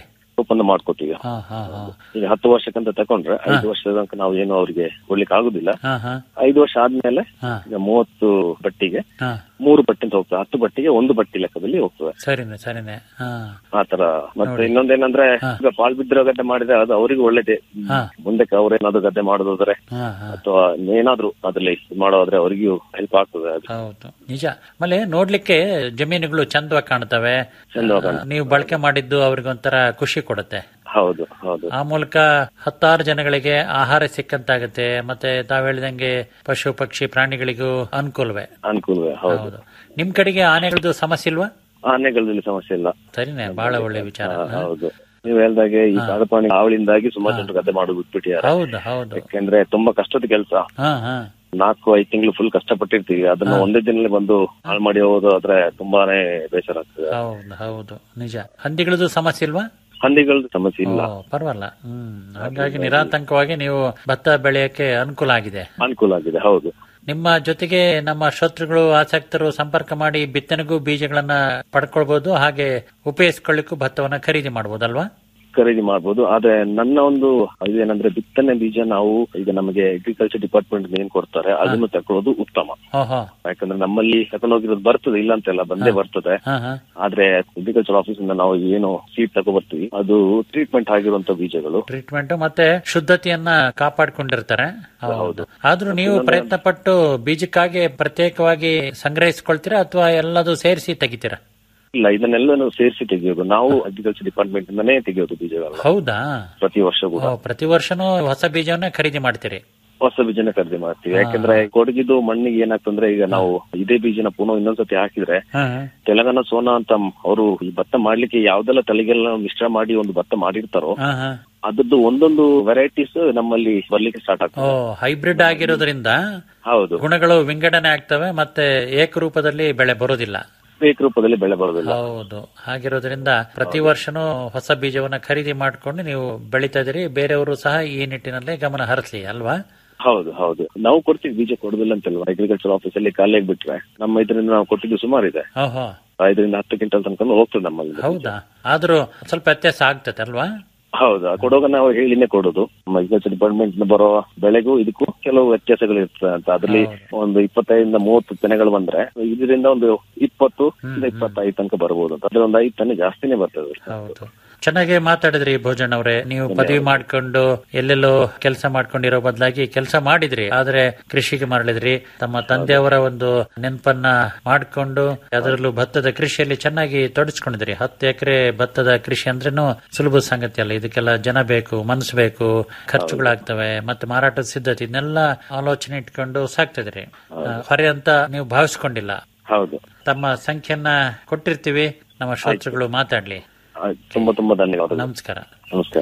ಒಪ್ಪಂದ ಮಾಡ್ಕೊತೀವಿ ಹಾ ಹಾ ಹಾ ಈಗ ಹತ್ತು ವರ್ಷಕ್ಕಂತ ತಕೊಂಡ್ರೆ ಐದು ವರ್ಷದ ತನಕ ನಾವು ಏನು ಅವ್ರಿಗೆ ಕೊಡ್ಲಿಕ್ಕೆ ಆಗುದಿಲ್ಲ ಹಾ ಹಾ ಐದು ವರ್ಷ ಆದ್ಮೇಲೆ ಹಾ ಈಗ ಮೂವತ್ತು ಬಟ್ಟಿಗೆ ಹಾ ಮೂರು ಬಟ್ಟೆ ಅಂತ ಹೋಗ್ತದೆ ಹತ್ತು ಬಟ್ಟಿಗೆ ಒಂದು ಬಟ್ಟಿ ಲೆಕ್ಕದಲ್ಲಿ ಹೋಗ್ತದೆ ಸರಿನೆ ಸರಿನೆ ಹಾ ಆತರ ಮತ್ತೆ ಇನ್ನೊಂದೇನಂದ್ರೆ ಈಗ ಪಾಲ್ ಬಿದ್ದಿರೋ ಗದ್ದೆ ಮಾಡಿದ್ರೆ ಅದು ಅವರಿಗೂ ಒಳ್ಳೇದೇ ಹಾ. ಮುಂದಕ್ಕೆ ಅವ್ರೇನಾದ್ರು ಗದ್ದೆ ಮಾಡೋದಾದ್ರೆ ಹಾ ಹಾ ಅಥವಾ ಏನಾದ್ರು ಅದ್ರಲ್ಲಿ ಇದ್ ಮಾಡೋದ್ರೆ ಅವರಿಗೂ ಹೆಲ್ಪ್ ಆಗ್ತದೆ ಅದು ಹೌದು ನಿಜ ಆಮೇಲೆ ನೋಡ್ಲಿಕ್ಕೆ ಜಮೀನುಗಳು ಚಂದವಾಗಿ ಕಾಣ್ತವೆ ಚಂದವಾಗಿ ನೀವು ಬಳಕೆ ಮಾಡಿದ್ದು ಅವ್ರಿಗೊಂಥರ ಖುಷಿ ಕೊಡುತ್ತೆ ಹೌದು ಹೌದು ಆ ಮೂಲಕ ಹತ್ತಾರು ಜನಗಳಿಗೆ ಆಹಾರ ಸಿಕ್ಕಂತಾಗತ್ತೆ ಮತ್ತೆ ತಾವ್ ಹೇಳಿದಂಗೆ ಪಶು ಪಕ್ಷಿ ಪ್ರಾಣಿಗಳಿಗೂ ಅನುಕೂಲವೇ ಅನುಕೂಲವೇ ಹೌದು ಹೌದು ನಿಮ್ ಕಡೆಗೆ ಆನೆಗಳದ್ದು ಸಮಸ್ಯೆ ಇಲ್ವಾ ಆನೆಗಳಲ್ಲಿ ಸಮಸ್ಯೆ ಇಲ್ಲ ಸರಿನೇ ಬಹಳ ಒಳ್ಳೆ ವಿಚಾರ ಹಾ, ಹೌದು ನೀವು ಹೇಳ್ದಾಗೆ ಈ ಕಾಡುಪ್ರಾಣಿ ಹಾವಳಿಂದಾಗಿ ಸುಮಾರು ಜನರು ಗದ್ದೆ ಮಾಡೋದು ಬಿಟ್ಬಿಟ್ಟಿದ್ದಾರೆ ಹೌದು ಹೌದು ಯಾಕೆಂದ್ರೆ ತುಂಬಾ ಕಷ್ಟದ ಕೆಲಸ ಹಾ ಹಾ ನಾಲ್ಕು ಐದು ತಿಂಗಳು ಫುಲ್ ಕಷ್ಟಪಟ್ಟಿರ್ತೀವಿ ಅದನ್ನ ಒಂದೇ ದಿನದಲ್ಲಿ ಬಂದು ಹಾಳು ಮಾಡಿ ಹೋಗೋದು ಆದ್ರೆ ತುಂಬಾನೇ ಬೇಸರ ಆಗ್ತದೆ ಹೌದು ಹೌದು ನಿಜ ಹಂದಿಗಳದ್ದು ಸಮಸ್ಯೆ ಇಲ್ವಾ ಹಂದಿಗಳದ್ದು ಸಮಸ್ಯೆ ಇಲ್ಲ ಓ, ಪರವಾಗಿಲ್ಲ ಹ್ಮ್ ಹಾಗಾಗಿ ನಿರಾತಂಕವಾಗಿ ನೀವು ಭತ್ತ ಬೆಳೆಯಕ್ಕೆ ಅನುಕೂಲ ಆಗಿದೆ ಅನುಕೂಲ ಆಗಿದೆ ಹೌದು ನಿಮ್ಮ ಜೊತೆಗೆ ನಮ್ಮ ಶತ್ರುಗಳು ಆಸಕ್ತರು ಸಂಪರ್ಕ ಮಾಡಿ ಬಿತ್ತನೆಗೂ ಬೀಜಗಳನ್ನ ಪಡ್ಕೊಳ್ಬಹುದು ಹಾಗೆ ಉಪಯೋಗಿಸ್ಕೊಳ್ಳಿಕ್ಕೂ ಭತ್ತವನ್ನ ಖರೀದಿ ಮಾಡಬಹುದಲ್ವಾ ಖರೀದಿ ಮಾಡಬಹುದು ಆದ್ರೆ ನನ್ನ ಒಂದು ಇದೇನಂದ್ರೆ ಬಿತ್ತನೆ ಬೀಜ ನಾವು ಈಗ ನಮಗೆ ಅಗ್ರಿಕಲ್ಚರ್ ಡಿಪಾರ್ಟ್ಮೆಂಟ್ ಏನ್ ಕೊಡ್ತಾರೆ ಅದನ್ನು ತಕೊಳ್ಳೋದು ಉತ್ತಮ ಓಹೋ ಯಾಕಂದ್ರೆ ನಮ್ಮಲ್ಲಿ ತಕೊಂಡೋಗಿರೋದು ಬರ್ತದೆ ಇಲ್ಲ ಅಂತೆಲ್ಲ ಬಂದೇ ಬರ್ತದೆ ಹಾ ಹಾ ಆದ್ರೆ ಅಗ್ರಿಕಲ್ಚರ್ ಆಫೀಸ್ ಇಂದ ನಾವು ಏನು ಸೀಟ್ ತಗೋ ಬರ್ತೀವಿ ಅದು ಟ್ರೀಟ್ಮೆಂಟ್ ಆಗಿರುವಂತ ಬೀಜಗಳು ಟ್ರೀಟ್ಮೆಂಟ್ ಮತ್ತೆ ಶುದ್ಧತೆಯನ್ನ ಕಾಪಾಡ್ಕೊಂಡಿರ್ತಾರೆ ಹೌದು ಆದ್ರೂ ನೀವು ಪ್ರಯತ್ನ ಪಟ್ಟು ಬೀಜಕ್ಕಾಗಿ ಪ್ರತ್ಯೇಕವಾಗಿ ಸಂಗ್ರಹಿಸ್ಕೊಳ್ತೀರಾ ಅಥವಾ ಎಲ್ಲದೂ ಸೇರಿಸಿ ತೆಗಿತೀರಾ ಇಲ್ಲ ಇದನ್ನೆಲ್ಲ ಸೇರಿಸಿ ತೆಗೆಯೋದು ನಾವು ಅಗ್ರಿಕಲ್ಚರ್ ಡಿಪಾರ್ಟ್ಮೆಂಟ್ ಇಂದನೇ ತೆಗೆಯೋದು ಬೀಜಗಳನ್ನ ಹೌದಾ ಪ್ರತಿ ವರ್ಷ ಕೂಡ ಓ, ಪ್ರತಿ ವರ್ಷನೂ ಹೊಸ ಬೀಜವನ್ನ ಖರೀದಿ ಮಾಡ್ತೀರಿ ಹೊಸ ಬೀಜನ ಖರೀದಿ ಮಾಡ್ತೀವಿ ಯಾಕಂದ್ರೆ ಕೊಡಗಿದು ಮಣ್ಣಿಗೆ ಏನಾಗ್ತಂದ್ರೆ ಈಗ ನಾವು ಇದೇ ಬೀಜನ ಪುನಃ ಇನ್ನೊಂದ್ಸತಿ ಹಾಕಿದ್ರೆ ಹಾ ತೆಲಂಗಾಣ ಸೋನಾ ಅಂತ ಅವರು ಈ ಭತ್ತ ಮಾಡ್ಲಿಕ್ಕೆ ಯಾವ್ದೆಲ್ಲ ತಲೆಗೆಲ್ಲ ಮಿಶ್ರ ಮಾಡಿ ಒಂದು ಭತ್ತ ಮಾಡಿರ್ತಾರೋ ಹಾ ಹಾ ಅದ್ರದ್ದು ಒಂದೊಂದು ವೆರೈಟೀಸ್ ನಮ್ಮಲ್ಲಿ ಬರ್ಲಿಕ್ಕೆ ಸ್ಟಾರ್ಟ್ ಓ ಆಗ್ತದೆ ಹೈಬ್ರಿಡ್ ಆಗಿರೋದ್ರಿಂದ ಹೌದು ಗುಣಗಳು ವಿಂಗಡಣೆ ಆಗ್ತವೆ ಮತ್ತೆ ಏಕರೂಪದಲ್ಲಿ ಬೆಳೆ ಬರೋದಿಲ್ಲ ಏಕ ರೂಪದಲ್ಲಿ ಬೆಳೆ ಬರೋದಿಲ್ಲ ಹೌದು ಹಾಗಿರೋದ್ರಿಂದ ಪ್ರತಿ ವರ್ಷನೂ ಹೊಸ ಬೀಜವನ್ನ ಖರೀದಿ ಮಾಡ್ಕೊಂಡು ನೀವು ಬೆಳಿತಾ ಇದೀರಿ ಬೇರೆಯವರು ಸಹ ಈ ನಿಟ್ಟಿನಲ್ಲಿ ಗಮನ ಹರಿಸಲಿ ಅಲ್ವಾ ಹೌದು ಹೌದು ನಾವು ಕೊಡ್ತೀವಿ ಬೀಜ ಕೊಡುದಿಲ್ಲ ಅಂತಲ್ವಾ ಅಗ್ರಿಕಲ್ಚರ್ ಆಫೀಸ್ ಅಲ್ಲಿ ಖಾಲಿ ಬಿಟ್ರೆ ನಮ್ಮ ಇದರಿಂದ ನಾವು ಕೊಟ್ಟಿದ್ದು ಸುಮಾರು ಇದೆ ಓಹೋ ಐದರಿಂದ ಹತ್ತು ಕ್ವಿಂಟಲ್ ತನಕ ಹೋಗ್ತದೆ ನಮ್ಮಲ್ಲಿ ಹೌದಾ ಆದ್ರೂ ಸ್ವಲ್ಪ ವ್ಯತ್ಯಾಸ ಆಗ್ತದೆ ಅಲ್ವಾ ಹೌದು ಕೊಡುವಾಗ ನಾವು ಹೇಳಿನೇ ಕೊಡೋದು ನಮ್ಮ ಅಗ್ರಿಕಲ್ಚರ್ ಡಿಪಾರ್ಟ್ಮೆಂಟ್ ಬರೋ ಬೆಳೆಗೂ ಇದಕ್ಕೂ ಕೆಲವು ವ್ಯತ್ಯಾಸಗಳು ಇರ್ತದೆ ಅಂತ ಅದ್ರಲ್ಲಿ ಒಂದು ಇಪ್ಪತ್ತೈದರಿಂದ ಮೂವತ್ತು ತೆನೆಗಳು ಬಂದ್ರೆ ಇದರಿಂದ ಒಂದು ಇಪ್ಪತ್ತು ಇಂದ ಇಪ್ಪತ್ತೈದು ತನಕ ಬರ್ಬೋದು ಅಂತ ಅದ್ರಲ್ಲಿ ಒಂದು ಐದು ತೆನೆ ಜಾಸ್ತಿನೇ ಬರ್ತದೆ ಹೌದು ಚೆನ್ನಾಗಿ ಮಾತಾಡಿದ್ರಿ ಭೋಜನ್ ಅವರೇ ನೀವು ಪದವಿ ಮಾಡ್ಕೊಂಡು ಎಲ್ಲೆಲ್ಲೋ ಕೆಲಸ ಮಾಡ್ಕೊಂಡಿರೋ ಬದಲಾಗಿ ಕೆಲಸ ಮಾಡಿದ್ರಿ ಆದ್ರೆ ಕೃಷಿಗೆ ಮರಳಿದ್ರಿ ತಮ್ಮ ತಂದೆಯವರ ಒಂದು ನೆನಪನ್ನ ಮಾಡ್ಕೊಂಡು ಅದರಲ್ಲೂ ಭತ್ತದ ಕೃಷಿಯಲ್ಲಿ ಚೆನ್ನಾಗಿ ತೊಡಸ್ಕೊಂಡಿದ್ರಿ ಹತ್ತು ಎಕರೆ ಭತ್ತದ ಕೃಷಿ ಅಂದ್ರೇನು ಸುಲಭ ಸಂಗತಿ ಅಲ್ಲ ಇದಕ್ಕೆಲ್ಲ ಜನ ಬೇಕು ಮನಸ್ಸು ಬೇಕು ಖರ್ಚುಗಳಾಗ್ತವೆ ಮತ್ತೆ ಮಾರಾಟದ ಸಿದ್ಧತೆ ಇದನ್ನೆಲ್ಲ ಆಲೋಚನೆ ಇಟ್ಕೊಂಡು ಸಾಕ್ತಿದ್ರಿ ಆ, ಹೊರೆ ಅಂತ ನೀವು ಭಾವಿಸ್ಕೊಂಡಿಲ್ಲ ಹೌದು ತಮ್ಮ ಸಂಖ್ಯೆಯನ್ನ ಕೊಟ್ಟಿರ್ತೀವಿ ನಮ್ಮ ಶ್ರೋತೃಗಳು ಮಾತಾಡ್ಲಿ ಆಯ್ತು. ತುಂಬಾ ತುಂಬಾ ಧನ್ಯವಾದಗಳು ನಮಸ್ಕಾರ ನಮಸ್ಕಾರ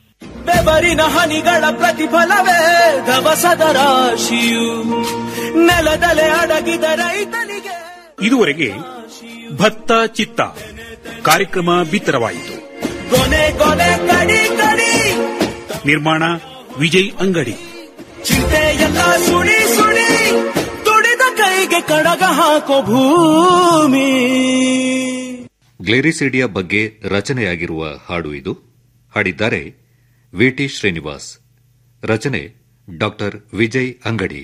ಬೆವರಿನ ಹನಿಗಳ ಪ್ರತಿಫಲವೇ ದವಸದ ರಾಶಿಯು ನೆಲದಲೆ ಅಡಗಿದ ರೈತನಿಗೆ ಇದುವರೆಗೆ ಭತ್ತ ಚಿತ್ತ ಕಾರ್ಯಕ್ರಮ ಬಿತ್ತರವಾಯಿತು ಕೊನೆ ಕೊನೆ ಕಡಿ ಕಡಿ ನಿರ್ಮಾಣ ವಿಜಯ್ ಅಂಗಡಿ ಚಿಂತೆ ಎಲ್ಲ ಸುಳಿ ಸುಳಿ ದುಡಿದ ಕೈಗೆ ಕಡಗ ಹಾಕೋ ಭೂಮಿ ಗ್ಲೇರಿಸಿಡಿಯಾ ಬಗ್ಗೆ ರಚನೆಯಾಗಿರುವ ಹಾಡು ಇದು ಹಾಡಿದ್ದಾರೆ ವಿಟಿ ಶ್ರೀನಿವಾಸ್ ರಚನೆ ಡಾಕ್ಟರ್ ವಿಜಯ್ ಅಂಗಡಿ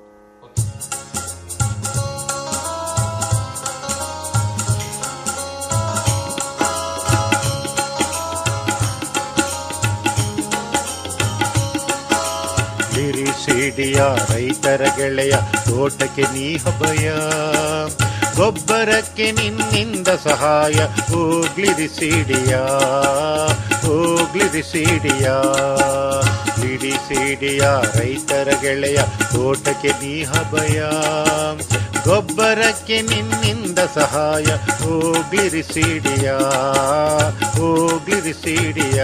ಸಿಡಿಯ ರೈತರ ಗೆಳೆಯ ತೋಟಕ್ಕೆ ನೀ ಹಬಯ ಗೊಬ್ಬರಕ್ಕೆ ನಿನ್ನಿಂದ ಸಹಾಯ ಹೋಗ್ಲಿರಿ ಸಿಡಿಯ ಹೋಗ್ಲಿರಿ ಸಿಡಿಯ ಸಿಡಿ ಸಿಡಿಯ ರೈತರ ಗೆಳೆಯ ತೋಟಕ್ಕೆ ನೀ ಹಬಯ ಗೊಬ್ಬರಕ್ಕೆ ನಿನ್ನಿಂದ ಸಹಾಯ ಹೋಗ್ಲಿರಿ ಸಿಡಿಯ ಹೋಗ್ಲಿರಿ ಸಿಡಿಯ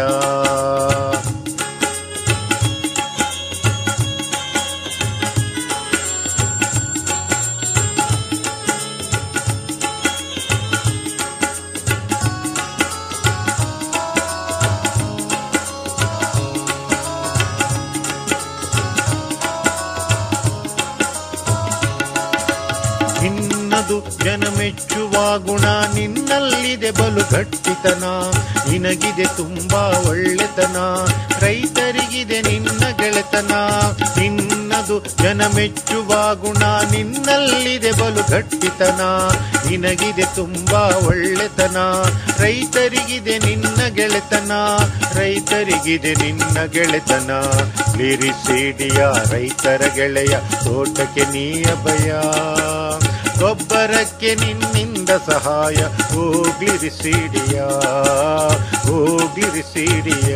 ನಿನ್ನ ನಿನ್ನದು ಜನ ಮೆಚ್ಚುವ ಗುಣ ನಿನ್ನಲ್ಲಿದೆ ಬಲು ಗಟ್ಟಿತನ ನಿನಗಿದೆ ತುಂಬಾ ಒಳ್ಳೆತನ ರೈತರಿಗಿದೆ ನಿನ್ನ ಗೆಳೆತನ ನಿನ್ನದು ಜನ ಮೆಚ್ಚುವ ಗುಣ ನಿನ್ನಲ್ಲಿದೆ ಬಲು ಗಟ್ಟಿತನ ನಿನಗಿದೆ ತುಂಬಾ ಒಳ್ಳೆತನ ರೈತರಿಗಿದೆ ನಿನ್ನ ಗೆಳೆತನ ರೈತರಿಗಿದೆ ನಿನ್ನ ಗೆಳೆತನ ಲಿರಿಸಿಡಿಯ ರೈತರ ಗೆಳೆಯ ತೋಟಕ್ಕೆ ನೀ ಅಭಯ ಗೊಬ್ಬರಕ್ಕೆ ನಿನ್ನಿಂದ ಸಹಾಯ ಹೋಗ್ಲಿರಿಸಿಡಿಯ ಹೋಗ್ಲಿರಿಸಿಡಿಯ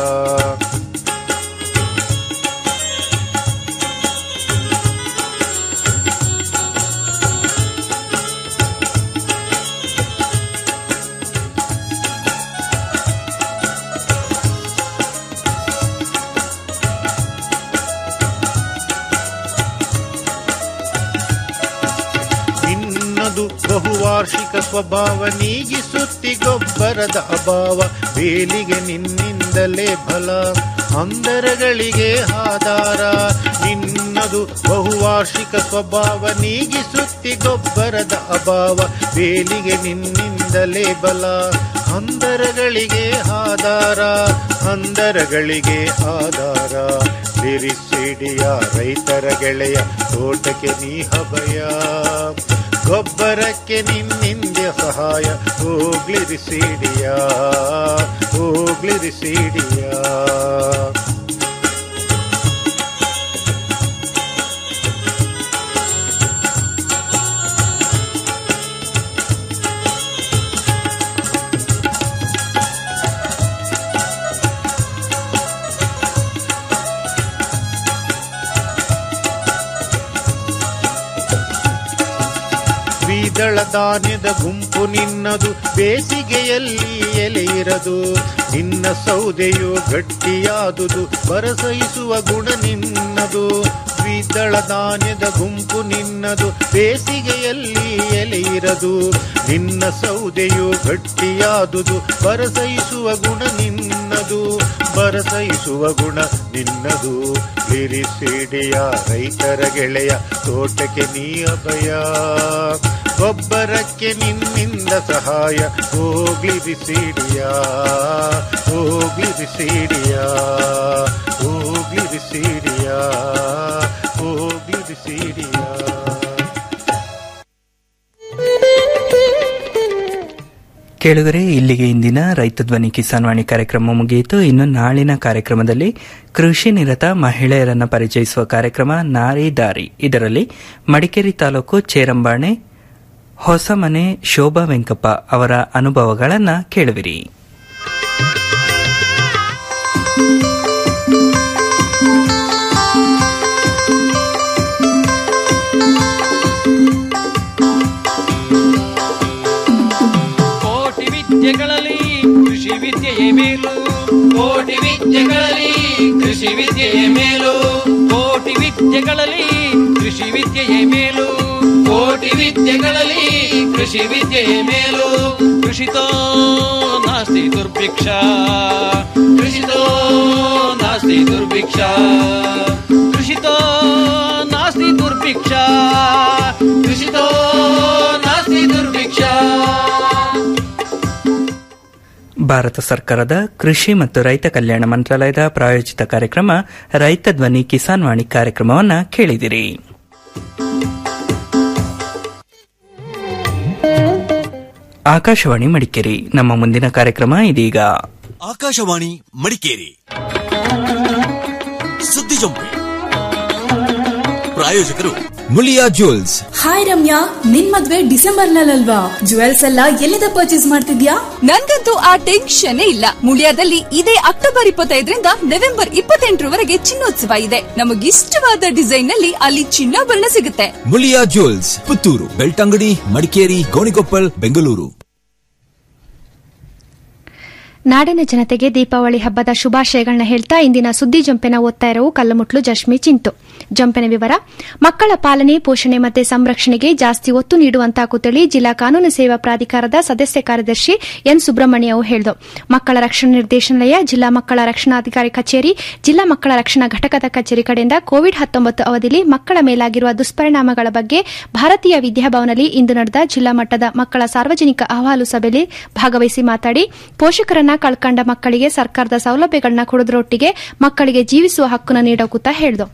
ನಿನ್ನದು ಬಹುವಾರ್ಷಿಕ ಸ್ವಭಾವ ನೀಗಿಸುತ್ತಿ ಗೊಬ್ಬರದ ಅಭಾವ ಬೇಲಿಗೆ ನಿನ್ನಿಂದಲೇ ಬಲ ಅಂದರಗಳಿಗೆ ಆಧಾರ ನಿನ್ನದು ಬಹುವಾರ್ಷಿಕ ಸ್ವಭಾವ ನೀಗಿಸುತ್ತಿ ಗೊಬ್ಬರದ ಅಭಾವ ಬೇಲಿಗೆ ನಿನ್ನಿಂದಲೇ ಬಲ ಅಂದರಗಳಿಗೆ ಆಧಾರ ಅಂದರಗಳಿಗೆ ಆಧಾರ ಬಿರಿಸಿಡಿಯ ರೈತರ ಗೆಳೆಯ ತೋಟಕ್ಕೆ ನೀ ಹಬಯ ಗೊಬ್ಬರಕ್ಕೆ ನಿನ್ನಿಂದ ಸಹಾಯ ಹೋಗ್ಲಿರಿಸಿಡಿಯ ಹೋಗ್ಲಿರಿಸಿಡಿಯ ದ್ವಿದಳ ಧಾನ್ಯದ ಗುಂಪು ನಿನ್ನದು ಬೇಸಿಗೆಯಲ್ಲಿ ಎಲೆ ಇರದು ನಿನ್ನ ಸೌದೆಯು ಗಟ್ಟಿಯಾದುದು ಬರಸಹಿಸುವ ಗುಣ ನಿನ್ನದು ದ್ವಿದಳ ಧಾನ್ಯದ ಗುಂಪು ನಿನ್ನದು ಬೇಸಿಗೆಯಲ್ಲಿ ಎಲೆ ಇರದು ನಿನ್ನ ಸೌದೆಯು ಗಟ್ಟಿಯಾದುದು ಬರಸಹಿಸುವ ಗುಣ ನಿನ್ನದು ಬರಸಹಿಸುವ ಗುಣ ನಿನ್ನದು ಲಿರಿಸಿಡಿಯ ರೈತರ ಗೆಳೆಯ ತೋಟಕ್ಕೆ ನೀ ಅಭಯ ಗೊಬ್ಬರಕ್ಕೆ ನಿನ್ನಿಂದ ಸಹಾಯ ಹೋಗ್ಲಿರಿಸಿಡಿಯ ಹೋಗ್ಲಿರಿಸಿಡಿಯ ಹೋಗ್ಲಿರಿಸಿಡಿಯ ಹೋಗ್ಲಿರಿಸಿಡಿಯ ಕೇಳಿದರೆ ಇಲ್ಲಿಗೆ ಇಂದಿನ ರೈತ ಧ್ವನಿ ಕಿಸಾನ್ ವಾಣಿ ಕಾರ್ಯಕ್ರಮ ಮುಗಿಯಿತು ಇನ್ನು ನಾಳಿನ ಕಾರ್ಯಕ್ರಮದಲ್ಲಿ ಕೃಷಿ ನಿರತ ಮಹಿಳೆಯರನ್ನ ಪರಿಚಯಿಸುವ ಕಾರ್ಯಕ್ರಮ ನಾರಿ ದಾರಿ ಇದರಲ್ಲಿ ಮಡಿಕೇರಿ ತಾಲೂಕು ಚೇರಂಬಾಣೆ ಹೊಸಮನೆ ಶೋಭಾ ವೆಂಕಪ್ಪ ಅವರ ಅನುಭವಗಳನ್ನ ಕೇಳುವಿರಿ ಕೋಟಿ ವಿದ್ಯೆಗಳಲ್ಲಿ ಕೃಷಿ ವಿದ್ಯೆಯೇ ಮೇಲು ಕೋಟಿ ವಿದ್ಯೆಗಳಲ್ಲಿ ಕೃಷಿ ವಿದ್ಯೆಯೇ ಮೇಲು ಕೋಟಿ ವಿದ್ಯೆಗಳಲ್ಲಿ ಕೃಷಿ ವಿದ್ಯೆಯೇ ಮೇಲು ಕೋಟಿ ವಿದ್ಯೆಗಳಲ್ಲಿ ಕೃಷಿ ವಿದ್ಯೆಯೇ ಮೇಲು ಕೃಷಿತೋ ನಾಸ್ತಿ ದುರ್ಭಿಕ್ಷ ಕೃಷಿತೋ ನಾಸ್ತಿ ದುರ್ಭಿಕ್ಷ ಕೃಷಿತೋ ನಾಸ್ತಿ ದುರ್ಭಿಕ್ಷ ಕೃಷಿತೋ ನಾಸ್ತಿ ದುರ್ಭಿಕ್ಷ ಭಾರತ ಸರ್ಕಾರದ ಕೃಷಿ ಮತ್ತು ರೈತ ಕಲ್ಯಾಣ ಮಂತ್ರಾಲಯದ ಪ್ರಾಯೋಜಿತ ಕಾರ್ಯಕ್ರಮ ರೈತ ಧ್ವನಿ ಕಿಸಾನ್ ವಾಣಿ ಕಾರ್ಯಕ್ರಮವನ್ನ ಕೇಳಿದಿರಿ ಆಕಾಶವಾಣಿ ಮಡಿಕೇರಿ ನಮ್ಮ ಮುಂದಿನ ಕಾರ್ಯಕ್ರಮ ಇದೀಗ ಆಕಾಶವಾಣಿ ಮಡಿಕೇರಿ ಸುದ್ದಿ ಜಂಪೆ ಪ್ರಾಯೋಜಕರು ಮುಳಿಯಾ ಜ್ಯುವೆಲ್ಸ್ ಹಾಯ್ ರಮ್ಯಾ ನಿನ್ ಮದ್ವೆ ಡಿಸೆಂಬರ್ ನಲ್ಲಲ್ವಾ ಜುವೆಲ್ಸ್ ಎಲ್ಲ ಎಲ್ಲಿಂದ ಪರ್ಚೇಸ್ ಮಾಡ್ತಿದ್ಯಾ ನನ್ಗಂತೂ ಆ ಟೆನ್ಷನ್ ಇಲ್ಲ ಮುಳಿಯಾದಲ್ಲಿ ಇದೇ ಅಕ್ಟೋಬರ್ ಇಪ್ಪತ್ತೈದರಿಂದ ನವೆಂಬರ್ ಇಪ್ಪತ್ತೆಂಟರವರೆಗೆ ಚಿನ್ನೋತ್ಸವ ಇದೆ ನಮಗಿಷ್ಟವಾದ ಡಿಸೈನ್ ನಲ್ಲಿ ಅಲ್ಲಿ ಚಿನ್ನಾಭರಣ ಸಿಗುತ್ತೆ ಮುಳಿಯಾ ಜ್ಯುವೆಲ್ಸ್ ಪುತ್ತೂರು ಬೆಳ್ತಂಗಡಿ ಮಡಿಕೇರಿ ಗೋಣಿಕೊಪ್ಪಲ್ ಬೆಂಗಳೂರು ನಾಡಿನ ಜನತೆಗೆ ದೀಪಾವಳಿ ಹಬ್ಬದ ಶುಭಾಶಯಗಳನ್ನ ಹೇಳ್ತಾ ಇಂದಿನ ಸುದ್ದಿ ಜಂಪೆನ ಓದ್ತಾ ಇರುವ ಕಲ್ಲುಮುಟ್ಲು ಜಶ್ಮಿ ಚಿಂತು ಜಂಪೆನ ವಿವರ ಮಕ್ಕಳ ಪಾಲನೆ ಪೋಷಣೆ ಮತ್ತು ಸಂರಕ್ಷಣೆಗೆ ಜಾಸ್ತಿ ಒತ್ತು ನೀಡುವಂತ ಕುತಳಿ ಜಿಲ್ಲಾ ಕಾನೂನು ಸೇವಾ ಪ್ರಾಧಿಕಾರದ ಸದಸ್ಯ ಕಾರ್ಯದರ್ಶಿ ಎನ್ ಸುಬ್ರಹ್ಮಣ್ಯ ಅವರು ಹೇಳಿದರು ಮಕ್ಕಳ ರಕ್ಷಣಾ ನಿರ್ದೇಶನಾಲಯ ಜಿಲ್ಲಾ ಮಕ್ಕಳ ರಕ್ಷಣಾಧಿಕಾರಿ ಕಚೇರಿ ಜಿಲ್ಲಾ ಮಕ್ಕಳ ರಕ್ಷಣಾ ಘಟಕದ ಕಚೇರಿ ಕಡೆಯಿಂದ ಕೋವಿಡ್ ಹತ್ತೊಂಬತ್ತು ಅವಧಿಯಲ್ಲಿ ಮಕ್ಕಳ ಮೇಲಾಗಿರುವ ದುಷ್ಪರಿಣಾಮಗಳ ಬಗ್ಗೆ ಭಾರತೀಯ ವಿದ್ಯಾಭವನಲ್ಲಿ ಇಂದು ನಡೆದ ಜಿಲ್ಲಾ ಮಟ್ಟದ ಮಕ್ಕಳ ಸಾರ್ವಜನಿಕ ಅಹವಾಲು ಸಭೆಯಲ್ಲಿ ಭಾಗವಹಿಸಿ ಮಾತಾಡಿ ಪೋಷಕರನ್ನ ಕಳ್ಕಂಡ ಮಕ್ಕಳಿಗೆ ಸರ್ಕಾರದ ಸೌಲಭ್ಯಗಳನ್ನ ಕೊಡೋದ್ರೊಟ್ಟಿಗೆ ಮಕ್ಕಳಿಗೆ ಜೀವಿಸುವ ಹಕ್ಕನ್ನು ನೀಡೋಕುತ್ತಾ ಹೇಳಿದರು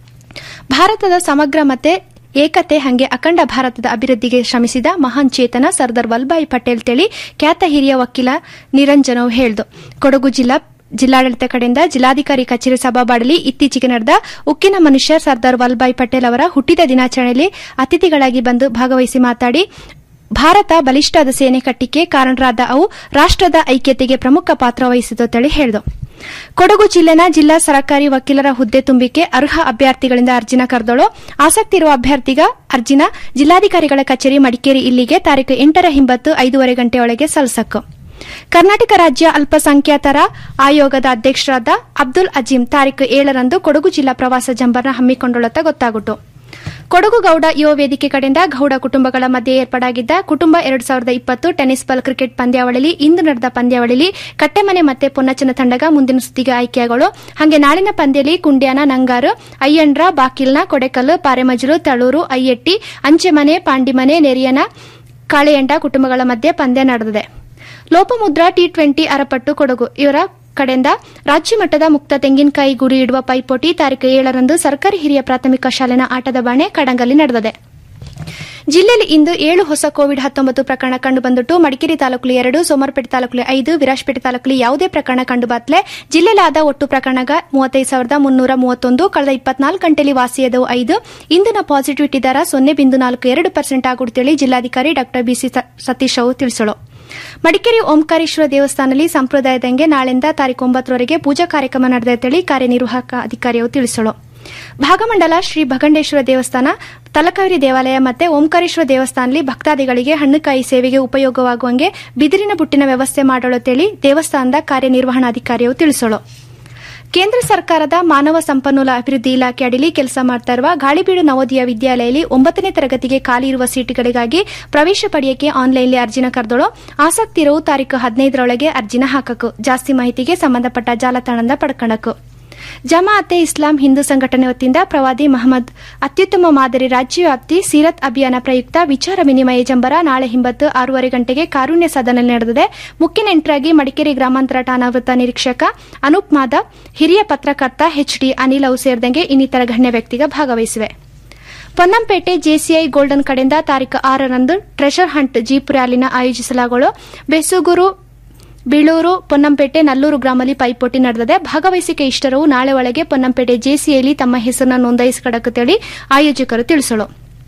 ಭಾರತದ ಸಮಗ್ರ ಮತ್ತೆ ಏಕತೆ ಹಂಗೆ ಅಖಂಡ ಭಾರತದ ಅಭಿವೃದ್ಧಿಗೆ ಶ್ರಮಿಸಿದ ಮಹಾನ್ ಚೇತನ ಸರ್ದಾರ್ ವಲ್ಲಭಾಯಿ ಪಟೇಲ್ ತಿಳಿ ಖ್ಯಾತ ಹಿರಿಯ ವಕೀಲ ನಿರಂಜನವ್ ಹೇಳಿದು ಕೊಡಗು ಜಿಲ್ಲಾ ಜಿಲ್ಲಾಡಳಿತ ಕಡೆಯಿಂದ ಜಿಲ್ಲಾಧಿಕಾರಿ ಕಚೇರಿ ಸಭಾಬಾಡಲಿ ಇತ್ತೀಚೆಗೆ ನಡೆದ ಉಕ್ಕಿನ ಮನುಷ್ಯ ಸರ್ದಾರ್ ವಲ್ಲಭಾಯಿ ಪಟೇಲ್ ಅವರ ಹುಟ್ಟಿದ ದಿನಾಚರಣೆಯಲ್ಲಿ ಅತಿಥಿಗಳಾಗಿ ಬಂದು ಭಾಗವಹಿಸಿ ಮಾತಾಡಿ ಭಾರತ ಬಲಿಷ್ಠಾದ ಸೇನೆ ಕಟ್ಟಿಕೆ ಕಾರಣರಾದ ಅವು ರಾಷ್ಟದ ಐಕ್ಯತೆಗೆ ಪ್ರಮುಖ ಪಾತ್ರ ವಹಿಸಿತು ಹೇಳಿದರು ಕೊಡಗು ಜಿಲ್ಲೆನ ಜಿಲ್ಲಾ ಸರ್ಕಾರಿ ವಕೀಲರ ಹುದ್ದೆ ತುಂಬಿಕೆ ಅರ್ಹ ಅಭ್ಯರ್ಥಿಗಳಿಂದ ಅರ್ಜಿನ ಕರೆದಳು ಆಸಕ್ತಿ ಇರುವ ಅಭ್ಯರ್ಥಿಗ ಅರ್ಜಿನ ಜಿಲ್ಲಾಧಿಕಾರಿಗಳ ಕಚೇರಿ ಮಡಿಕೇರಿ ಇಲ್ಲಿಗೆ ತಾರೀಕು ಎಂಟರ ಹಿಂಬತ್ತು ಐದೂವರೆ ಗಂಟೆಯೊಳಗೆ ಸಲ್ಲಿಸಕು ಕರ್ನಾಟಕ ರಾಜ್ಯ ಅಲ್ಪಸಂಖ್ಯಾತರ ಆಯೋಗದ ಅಧ್ಯಕ್ಷರಾದ ಅಬ್ದುಲ್ ಅಜೀಂ ತಾರೀಕು ಏಳರಂದು ಕೊಡಗು ಜಿಲ್ಲಾ ಪ್ರವಾಸ ಜಂಬರ್ನ ಹಮ್ಮಿಕೊಂಡೊಳತ ಗೊತ್ತಾಗುಟ್ಟು ಕೊಡಗು ಗೌಡ ಯುವ ವೇದಿಕೆ ಕಡೆಯಿಂದ ಗೌಡ ಕುಟುಂಬಗಳ ಮಧ್ಯೆ ಏರ್ಪಾಡಾಗಿದ್ದ ಕುಟುಂಬ ಎರಡು ಸಾವಿರದ ಇಪ್ಪತ್ತು ಟೆನ್ನಿಸ್ ಬಾಲ್ ಕ್ರಿಕೆಟ್ ಪಂದ್ಯಾವಳಿಯಲ್ಲಿ ಇಂದು ನಡೆದ ಪಂದ್ಯಾವಳಿಯಲ್ಲಿ ಕಟ್ಟೆಮನೆ ಮತ್ತೆ ಪೊನ್ನಚನ ತಂಡಗ ಮುಂದಿನ ಸುತ್ತಿಗೆ ಆಯ್ಕೆಯಾಗಳು ಹಾಗೆ ನಾಳಿನ ಪಂದ್ಯದಲ್ಲಿ ಕುಂಡ್ಯಾನ ನಂಗಾರು ಅಯ್ಯಂಡ್ರ ಬಾಕಿಲ್ನ ಕೊಡೆಕಲ್ಲು ಪಾರೆಮಜಲು ತಳೂರು ಅಯ್ಯಟ್ಟಿ ಅಂಚೆಮನೆ ಪಾಂಡಿಮನೆ ನೆರಿಯನ ಕಾಳೆಯಂಡ ಕುಟುಂಬಗಳ ಮಧ್ಯೆ ಪಂದ್ಯ ನಡೆದಿದೆ ಲೋಪಮುದ್ರಾ ಟಿ ಟ್ವೆಂಟಿ ಅರಪಟ್ಟು ಕೊಡಗು ಇವರ ಕಡೆಯಿಂದ ರಾಜ್ಯ ಮಟ್ಟದ ಮುಕ್ತ ತೆಂಗಿನಕಾಯಿ ಗುರಿ ಇಡುವ ಪೈಪೋಟಿ ತಾರೀಕು ಏಳರಂದು ಸರ್ಕಾರಿ ಹಿರಿಯ ಪ್ರಾಥಮಿಕ ಶಾಲೆನ ಆಟದ ಬಾಣೆ ಕಡಂಗಲ್ಲಿ ನಡೆದಿದೆ ಜಿಲ್ಲೆಯಲ್ಲಿ ಇಂದು ಏಳು ಹೊಸ ಕೋವಿಡ್ ಹತ್ತೊಂಬತ್ತು ಪ್ರಕರಣ ಕಂಡುಬಂದಿಟ್ಟು ಮಡಿಕೇರಿ ತಾಲೂಕಲ್ಲಿ ಎರಡು ಸೋಮವಾರಪೇಟೆ ತಾಲೂಕಲ್ಲಿ ಐದು ವಿರಾಜಪೇಟೆ ತಾಲೂಕಲ್ಲಿ ಯಾವುದೇ ಪ್ರಕರಣ ಕಂಡುಬತ್ತಲೆ ಜಿಲ್ಲೆಲಾದ ಒಟ್ಟು ಪ್ರಕರಣಗ ಮೂವತ್ತೈದು ಸಾವಿರದ ಮುನ್ನೂರ ಮೂವತ್ತೊಂದು ಕಳೆದ ಇಪ್ಪತ್ನಾಲ್ಕು ಗಂಟೆಯಲ್ಲಿ ವಾಸಿಯಾದವು ಐದು ಇಂದಿನ ಪಾಸಿಟಿವಿಟಿ ದರ ಸೊನ್ನೆ ಬಿಂದು ನಾಲ್ಕು ಎರಡು ಪರ್ಸೆಂಟ್ ಆಗುತ್ತೇಳಿ ಜಿಲ್ಲಾಧಿಕಾರಿ ಡಾ ಬಿಸಿ ಸತೀಶ್ ಅವರು ತಿಳಿಸಲು ಮಡಿಕೇರಿ ಓಂಕಾರೇಶ್ವರ ದೇವಸ್ಥಾನದಲ್ಲಿ ಸಂಪ್ರದಾಯದಂಗೆ ನಾಳೆಯಿಂದ ತಾರೀಕು ಒಂಬತ್ತರವರೆಗೆ ಪೂಜಾ ಕಾರ್ಯಕ್ರಮ ನಡೆದೈತೇಳಿ ಕಾರ್ಯನಿರ್ವಾಹಕ ಅಧಿಕಾರಿಯವರು ತಿಳಿಸಲು ಭಾಗಮಂಡಲ ಶ್ರೀ ಭಗಂಡೇಶ್ವರ ದೇವಸ್ಥಾನ ತಲಕಾವೇರಿ ದೇವಾಲಯ ಮತ್ತೆ ಓಂಕಾರೇಶ್ವರ ದೇವಸ್ಥಾನದಲ್ಲಿ ಭಕ್ತಾದಿಗಳಿಗೆ ಹಣ್ಣುಕಾಯಿ ಸೇವೆಗೆ ಉಪಯೋಗವಾಗುವಂಗೆ ಬಿದಿರಿನ ಬುಟ್ಟಿನ ವ್ಯವಸ್ಥೆ ಮಾಡಲು ದೇವಸ್ಥಾನದ ಕಾರ್ಯನಿರ್ವಹಣಾಧಿಕಾರಿಯವರು ತಿಳಿಸಲು ಕೇಂದ್ರ ಸರ್ಕಾರದ ಮಾನವ ಸಂಪನ್ಮೂಲ ಅಭಿವೃದ್ಧಿ ಇಲಾಖೆ ಅಡಿಯಲ್ಲಿ ಕೆಲಸ ಮಾಡ್ತಾ ಇರುವ ಗಾಳಿಬೀಡು ನವೋದಯ ವಿದ್ಯಾಲಯದಲ್ಲಿ ಒಂಬತ್ತನೇ ತರಗತಿಗೆ ಖಾಲಿ ಇರುವ ಸೀಟುಗಳಿಗಾಗಿ ಪ್ರವೇಶ ಪಡೆಯಕ್ಕೆ ಆನ್ಲೈನ್ಲಿ ಅರ್ಜಿನ ಕರೆದಳು ಆಸಕ್ತಿ ಇರುವ ತಾರೀಕು ಹದಿನೈದರೊಳಗೆ ಅರ್ಜಿನ ಹಾಕಕು ಜಾಸ್ತಿ ಮಾಹಿತಿಗೆ ಸಂಬಂಧಪಟ್ಟ ಜಾಲತಾಣದ ಪಡ್ಕಣಕು ಜಮಾಅತೆ ಇಸ್ಲಾಂ ಹಿಂದೂ ಸಂಘಟನೆ ವತಿಯಿಂದ ಪ್ರವಾದಿ ಮಹಮ್ಮದ್ ಅತ್ಯುತ್ತಮ ಮಾದರಿ ರಾಜ್ಯವ್ಯಾಪ್ತಿ ಸೀರತ್ ಅಭಿಯಾನ ಪ್ರಯುಕ್ತ ವಿಚಾರ ವಿನಿಮಯ ಜಂಬರ ನಾಳೆ ಹಿಂಬತ್ತು ಆರೂವರೆ ಗಂಟೆಗೆ ಕಾರುಣ್ಯ ಸದನದಲ್ಲಿ ನಡೆದಿದೆ ಮುಖ್ಯ ನೆಂಟರಾಗಿ ಮಡಿಕೇರಿ ಗ್ರಾಮಾಂತರ ಠಾಣಾ ವೃತ್ತ ನಿರೀಕ್ಷಕ ಅನೂಪ್ ಮಾಧವ್ ಹಿರಿಯ ಪತ್ರಕರ್ತ ಎಚ್ಡಿ ಅನಿಲ್ ಅವು ಸೇರಿದಂಗೆ ಇನ್ನಿತರ ಗಣ್ಯ ವ್ಯಕ್ತಿಗ ಭಾಗವಹಿಸಿವೆ ಪೊನ್ನಂಪೇಟೆ ಜೆಸಿಐ ಗೋಲ್ಡನ್ ಕಡೆಯಿಂದ ತಾರೀಕು ಆರರಂದು ಟ್ರೆಷರ್ ಹಂಟ್ ಜೀಪ್ ರ್ಯಾಲಿನ ಆಯೋಜಿಸಲಾಗುವುದು ಬೆಸುಗೂರು ಬೀಳೂರು ಪೊನ್ನಂಪೇಟೆ ನಲ್ಲೂರು ಗ್ರಾಮದಲ್ಲಿ ಪೈಪೋಟಿ ನಡೆದಿದೆ ಭಾಗವಹಿಸಿಕೆ ಇಷ್ಟರು ನಾಳೆ ಒಳಗೆ ಪೊನ್ನಂಪೇಟೆ ಜೆಸಿಯಲ್ಲಿ ತಮ್ಮ ಹೆಸರನ್ನು ನೋಂದಾಯಿಸಿಕೊಡಕುತ್ತೇಳಿ ಆಯೋಜಕರು ತಿಳಿಸಲು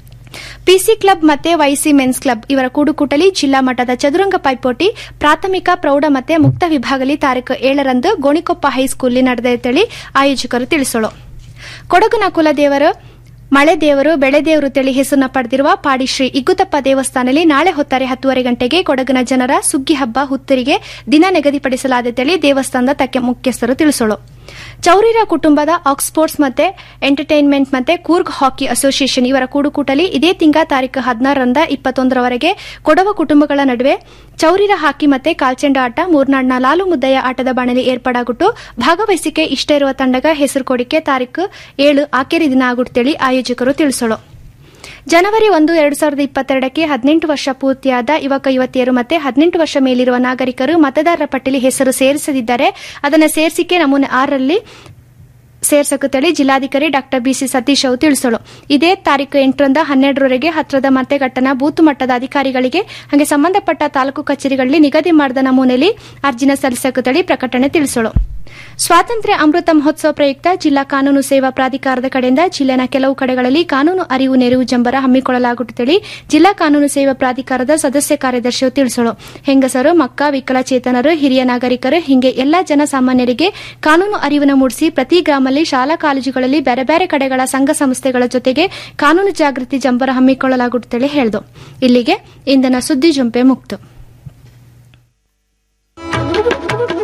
ಪಿಸಿ ಕ್ಲಬ್ ಮತ್ತೆ ವೈಸಿ ಮೆನ್ಸ್ ಕ್ಲಬ್ ಇವರ ಕೂಡುಕೂಟಲಿ ಜಿಲ್ಲಾ ಮಟ್ಟದ ಚದುರಂಗ ಪೈಪೋಟಿ ಪ್ರಾಥಮಿಕ ಪ್ರೌಢ ಮತ್ತೆ ಮುಕ್ತ ವಿಭಾಗದಲ್ಲಿ ತಾರೀಕು ಏಳರಂದು ಗೋಣಿಕೊಪ್ಪ ಹೈಸ್ಕೂಲ್ನಲ್ಲಿ ನಡೆದೈತೇಳಿ ಆಯೋಜಕರು ತಿಳಿಸಲು ಕೊಡಗಿನ ಕುಲದೇವರು ಮಳೆ ದೇವರು ಬೆಳೆ ದೇವರು ತಿಳಿ ಹೆಸರನ್ನ ಪಡೆದಿರುವ ಪಾಡಿಶ್ರೀ ಇಗ್ಗುತಪ್ಪ ದೇವಸ್ಥಾನದಲ್ಲಿ ನಾಳೆ ಹೊತ್ತಾರೆ ಹತ್ತುವರೆ ಗಂಟೆಗೆ ಕೊಡಗಿನ ಜನರ ಸುಗ್ಗಿ ಹಬ್ಬ ಹುತ್ತರಿಗೆ ದಿನ ನಿಗದಿಪಡಿಸಲಾದ ತಿಳಿ ದೇವಸ್ಥಾನದ ತಕ್ಕೆ ಮುಖ್ಯಸ್ಥರು ತಿಳಿಸಲು ಚೌರಿರ ಕುಟುಂಬದ ಆಕ್ಸ್ಫೋರ್ಡ್ಸ್ ಮತ್ತೆ ಎಂಟರ್ಟೈನ್ಮೆಂಟ್ ಮತ್ತೆ ಕೂರ್ಗ್ ಹಾಕಿ ಅಸೋಸಿಯೇಷನ್ ಇವರ ಕೂಡುಕೂಟಲಿ ಇದೇ ತಿಂಗ ತಾರೀಕು ಹದಿನಾರರಿಂದ ಇಪ್ಪತ್ತೊಂದರವರೆಗೆ ಕೊಡವ ಕುಟುಂಬಗಳ ನಡುವೆ ಚೌರಿರ ಹಾಕಿ ಮತ್ತೆ ಕಾಲ್ಚೆಂಡ ಆಟ ಮೂರ್ನಾಡ್ನ ಲಾಲು ಮುದ್ದಯ್ಯ ಆಟದ ಬಾಣಲಿ ಏರ್ಪಾಡಾಗುಟ್ಟು ಭಾಗವಹಿಸಿಕೆ ಇಷ್ಟ ಇರುವ ತಂಡಗ ಹೆಸರು ಕೊಡಿಕೆ ತಾರೀಕು ಏಳು ಆಕೆರಿ ದಿನ ಆಗುತ್ತೇಳಿ ಆಯೋಜಕರು ತಿಳಿಸಲು ಜನವರಿ ಒಂದು ಎರಡು ಸಾವಿರದ ಇಪ್ಪತ್ತೆರಡಕ್ಕೆ ಹದಿನೆಂಟು ವರ್ಷ ಪೂರ್ತಿಯಾದ ಯುವಕ ಯುವತಿಯರು ಮತ್ತೆ ಹದಿನೆಂಟು ವರ್ಷ ಮೇಲಿರುವ ನಾಗರಿಕರು ಮತದಾರರ ಪಟ್ಟಿಯಲ್ಲಿ ಹೆಸರು ಸೇರಿಸದಿದ್ದರೆ ಅದನ್ನು ಸೇರಿಸಿಕೆ ನಮೂನೆ ಆರರಲ್ಲಿ ಸೇರ್ಸಕುತ್ತೇಳಿ ಜಿಲ್ಲಾಧಿಕಾರಿ ಡಾ ಬಿಸಿ ಸತೀಶ್ ಅವರು ತಿಳಿಸಲು ಇದೇ ತಾರೀಕು ಎಂಟರಿಂದ ಹನ್ನೆರಡರವರೆಗೆ ಹತ್ರದ ಮತಗಟ್ಟನ ಬೂತ್ ಮಟ್ಟದ ಅಧಿಕಾರಿಗಳಿಗೆ ಹಾಗೆ ಸಂಬಂಧಪಟ್ಟ ತಾಲೂಕು ಕಚೇರಿಗಳಲ್ಲಿ ನಿಗದಿ ಮಾಡಿದ ನಮೂನೆಯಲ್ಲಿ ಅರ್ಜಿನ ಸಲ್ಲಿಸಕುತ್ತೇಳಿ ಪ್ರಕಟಣೆ ತಿಳಿಸಲು ಸ್ವಾತಂತ್ರ್ಯ ಅಮೃತ ಮಹೋತ್ಸವ ಪ್ರಯುಕ್ತ ಜಿಲ್ಲಾ ಕಾನೂನು ಸೇವಾ ಪ್ರಾಧಿಕಾರದ ಕಡೆಯಿಂದ ಜಿಲ್ಲೆನ ಕೆಲವು ಕಡೆಗಳಲ್ಲಿ ಕಾನೂನು ಅರಿವು ನೆರವು ಜಂಬರ ಹಮ್ಮಿಕೊಳ್ಳಲಾಗುತ್ತದೆ ಜಿಲ್ಲಾ ಕಾನೂನು ಸೇವಾ ಪ್ರಾಧಿಕಾರದ ಸದಸ್ಯ ಕಾರ್ಯದರ್ಶಿಯು ತಿಳಿಸಲು ಹೆಂಗಸರು ಮಕ್ಕ ವಿಕಲಚೇತನರು ಹಿರಿಯ ನಾಗರಿಕರು ಹೀಗೆ ಎಲ್ಲಾ ಜನಸಾಮಾನ್ಯರಿಗೆ ಕಾನೂನು ಅರಿವನ್ನು ಮೂಡಿಸಿ ಪ್ರತಿ ಗ್ರಾಮದಲ್ಲಿ ಶಾಲಾ ಕಾಲೇಜುಗಳಲ್ಲಿ ಬೇರೆ ಬೇರೆ ಕಡೆಗಳ ಸಂಘ ಸಂಸ್ಥೆಗಳ ಜೊತೆಗೆ ಕಾನೂನು ಜಾಗೃತಿ ಜಂಬರ ಹಮ್ಮಿಕೊಳ್ಳಲಾಗುತ್ತದೆ ಹೇಳಿದು ಇಲ್ಲಿಗೆ ಇಂದಿನ ಸುದ್ದಿ ಜಂಪೆ ಮುಕ್ತು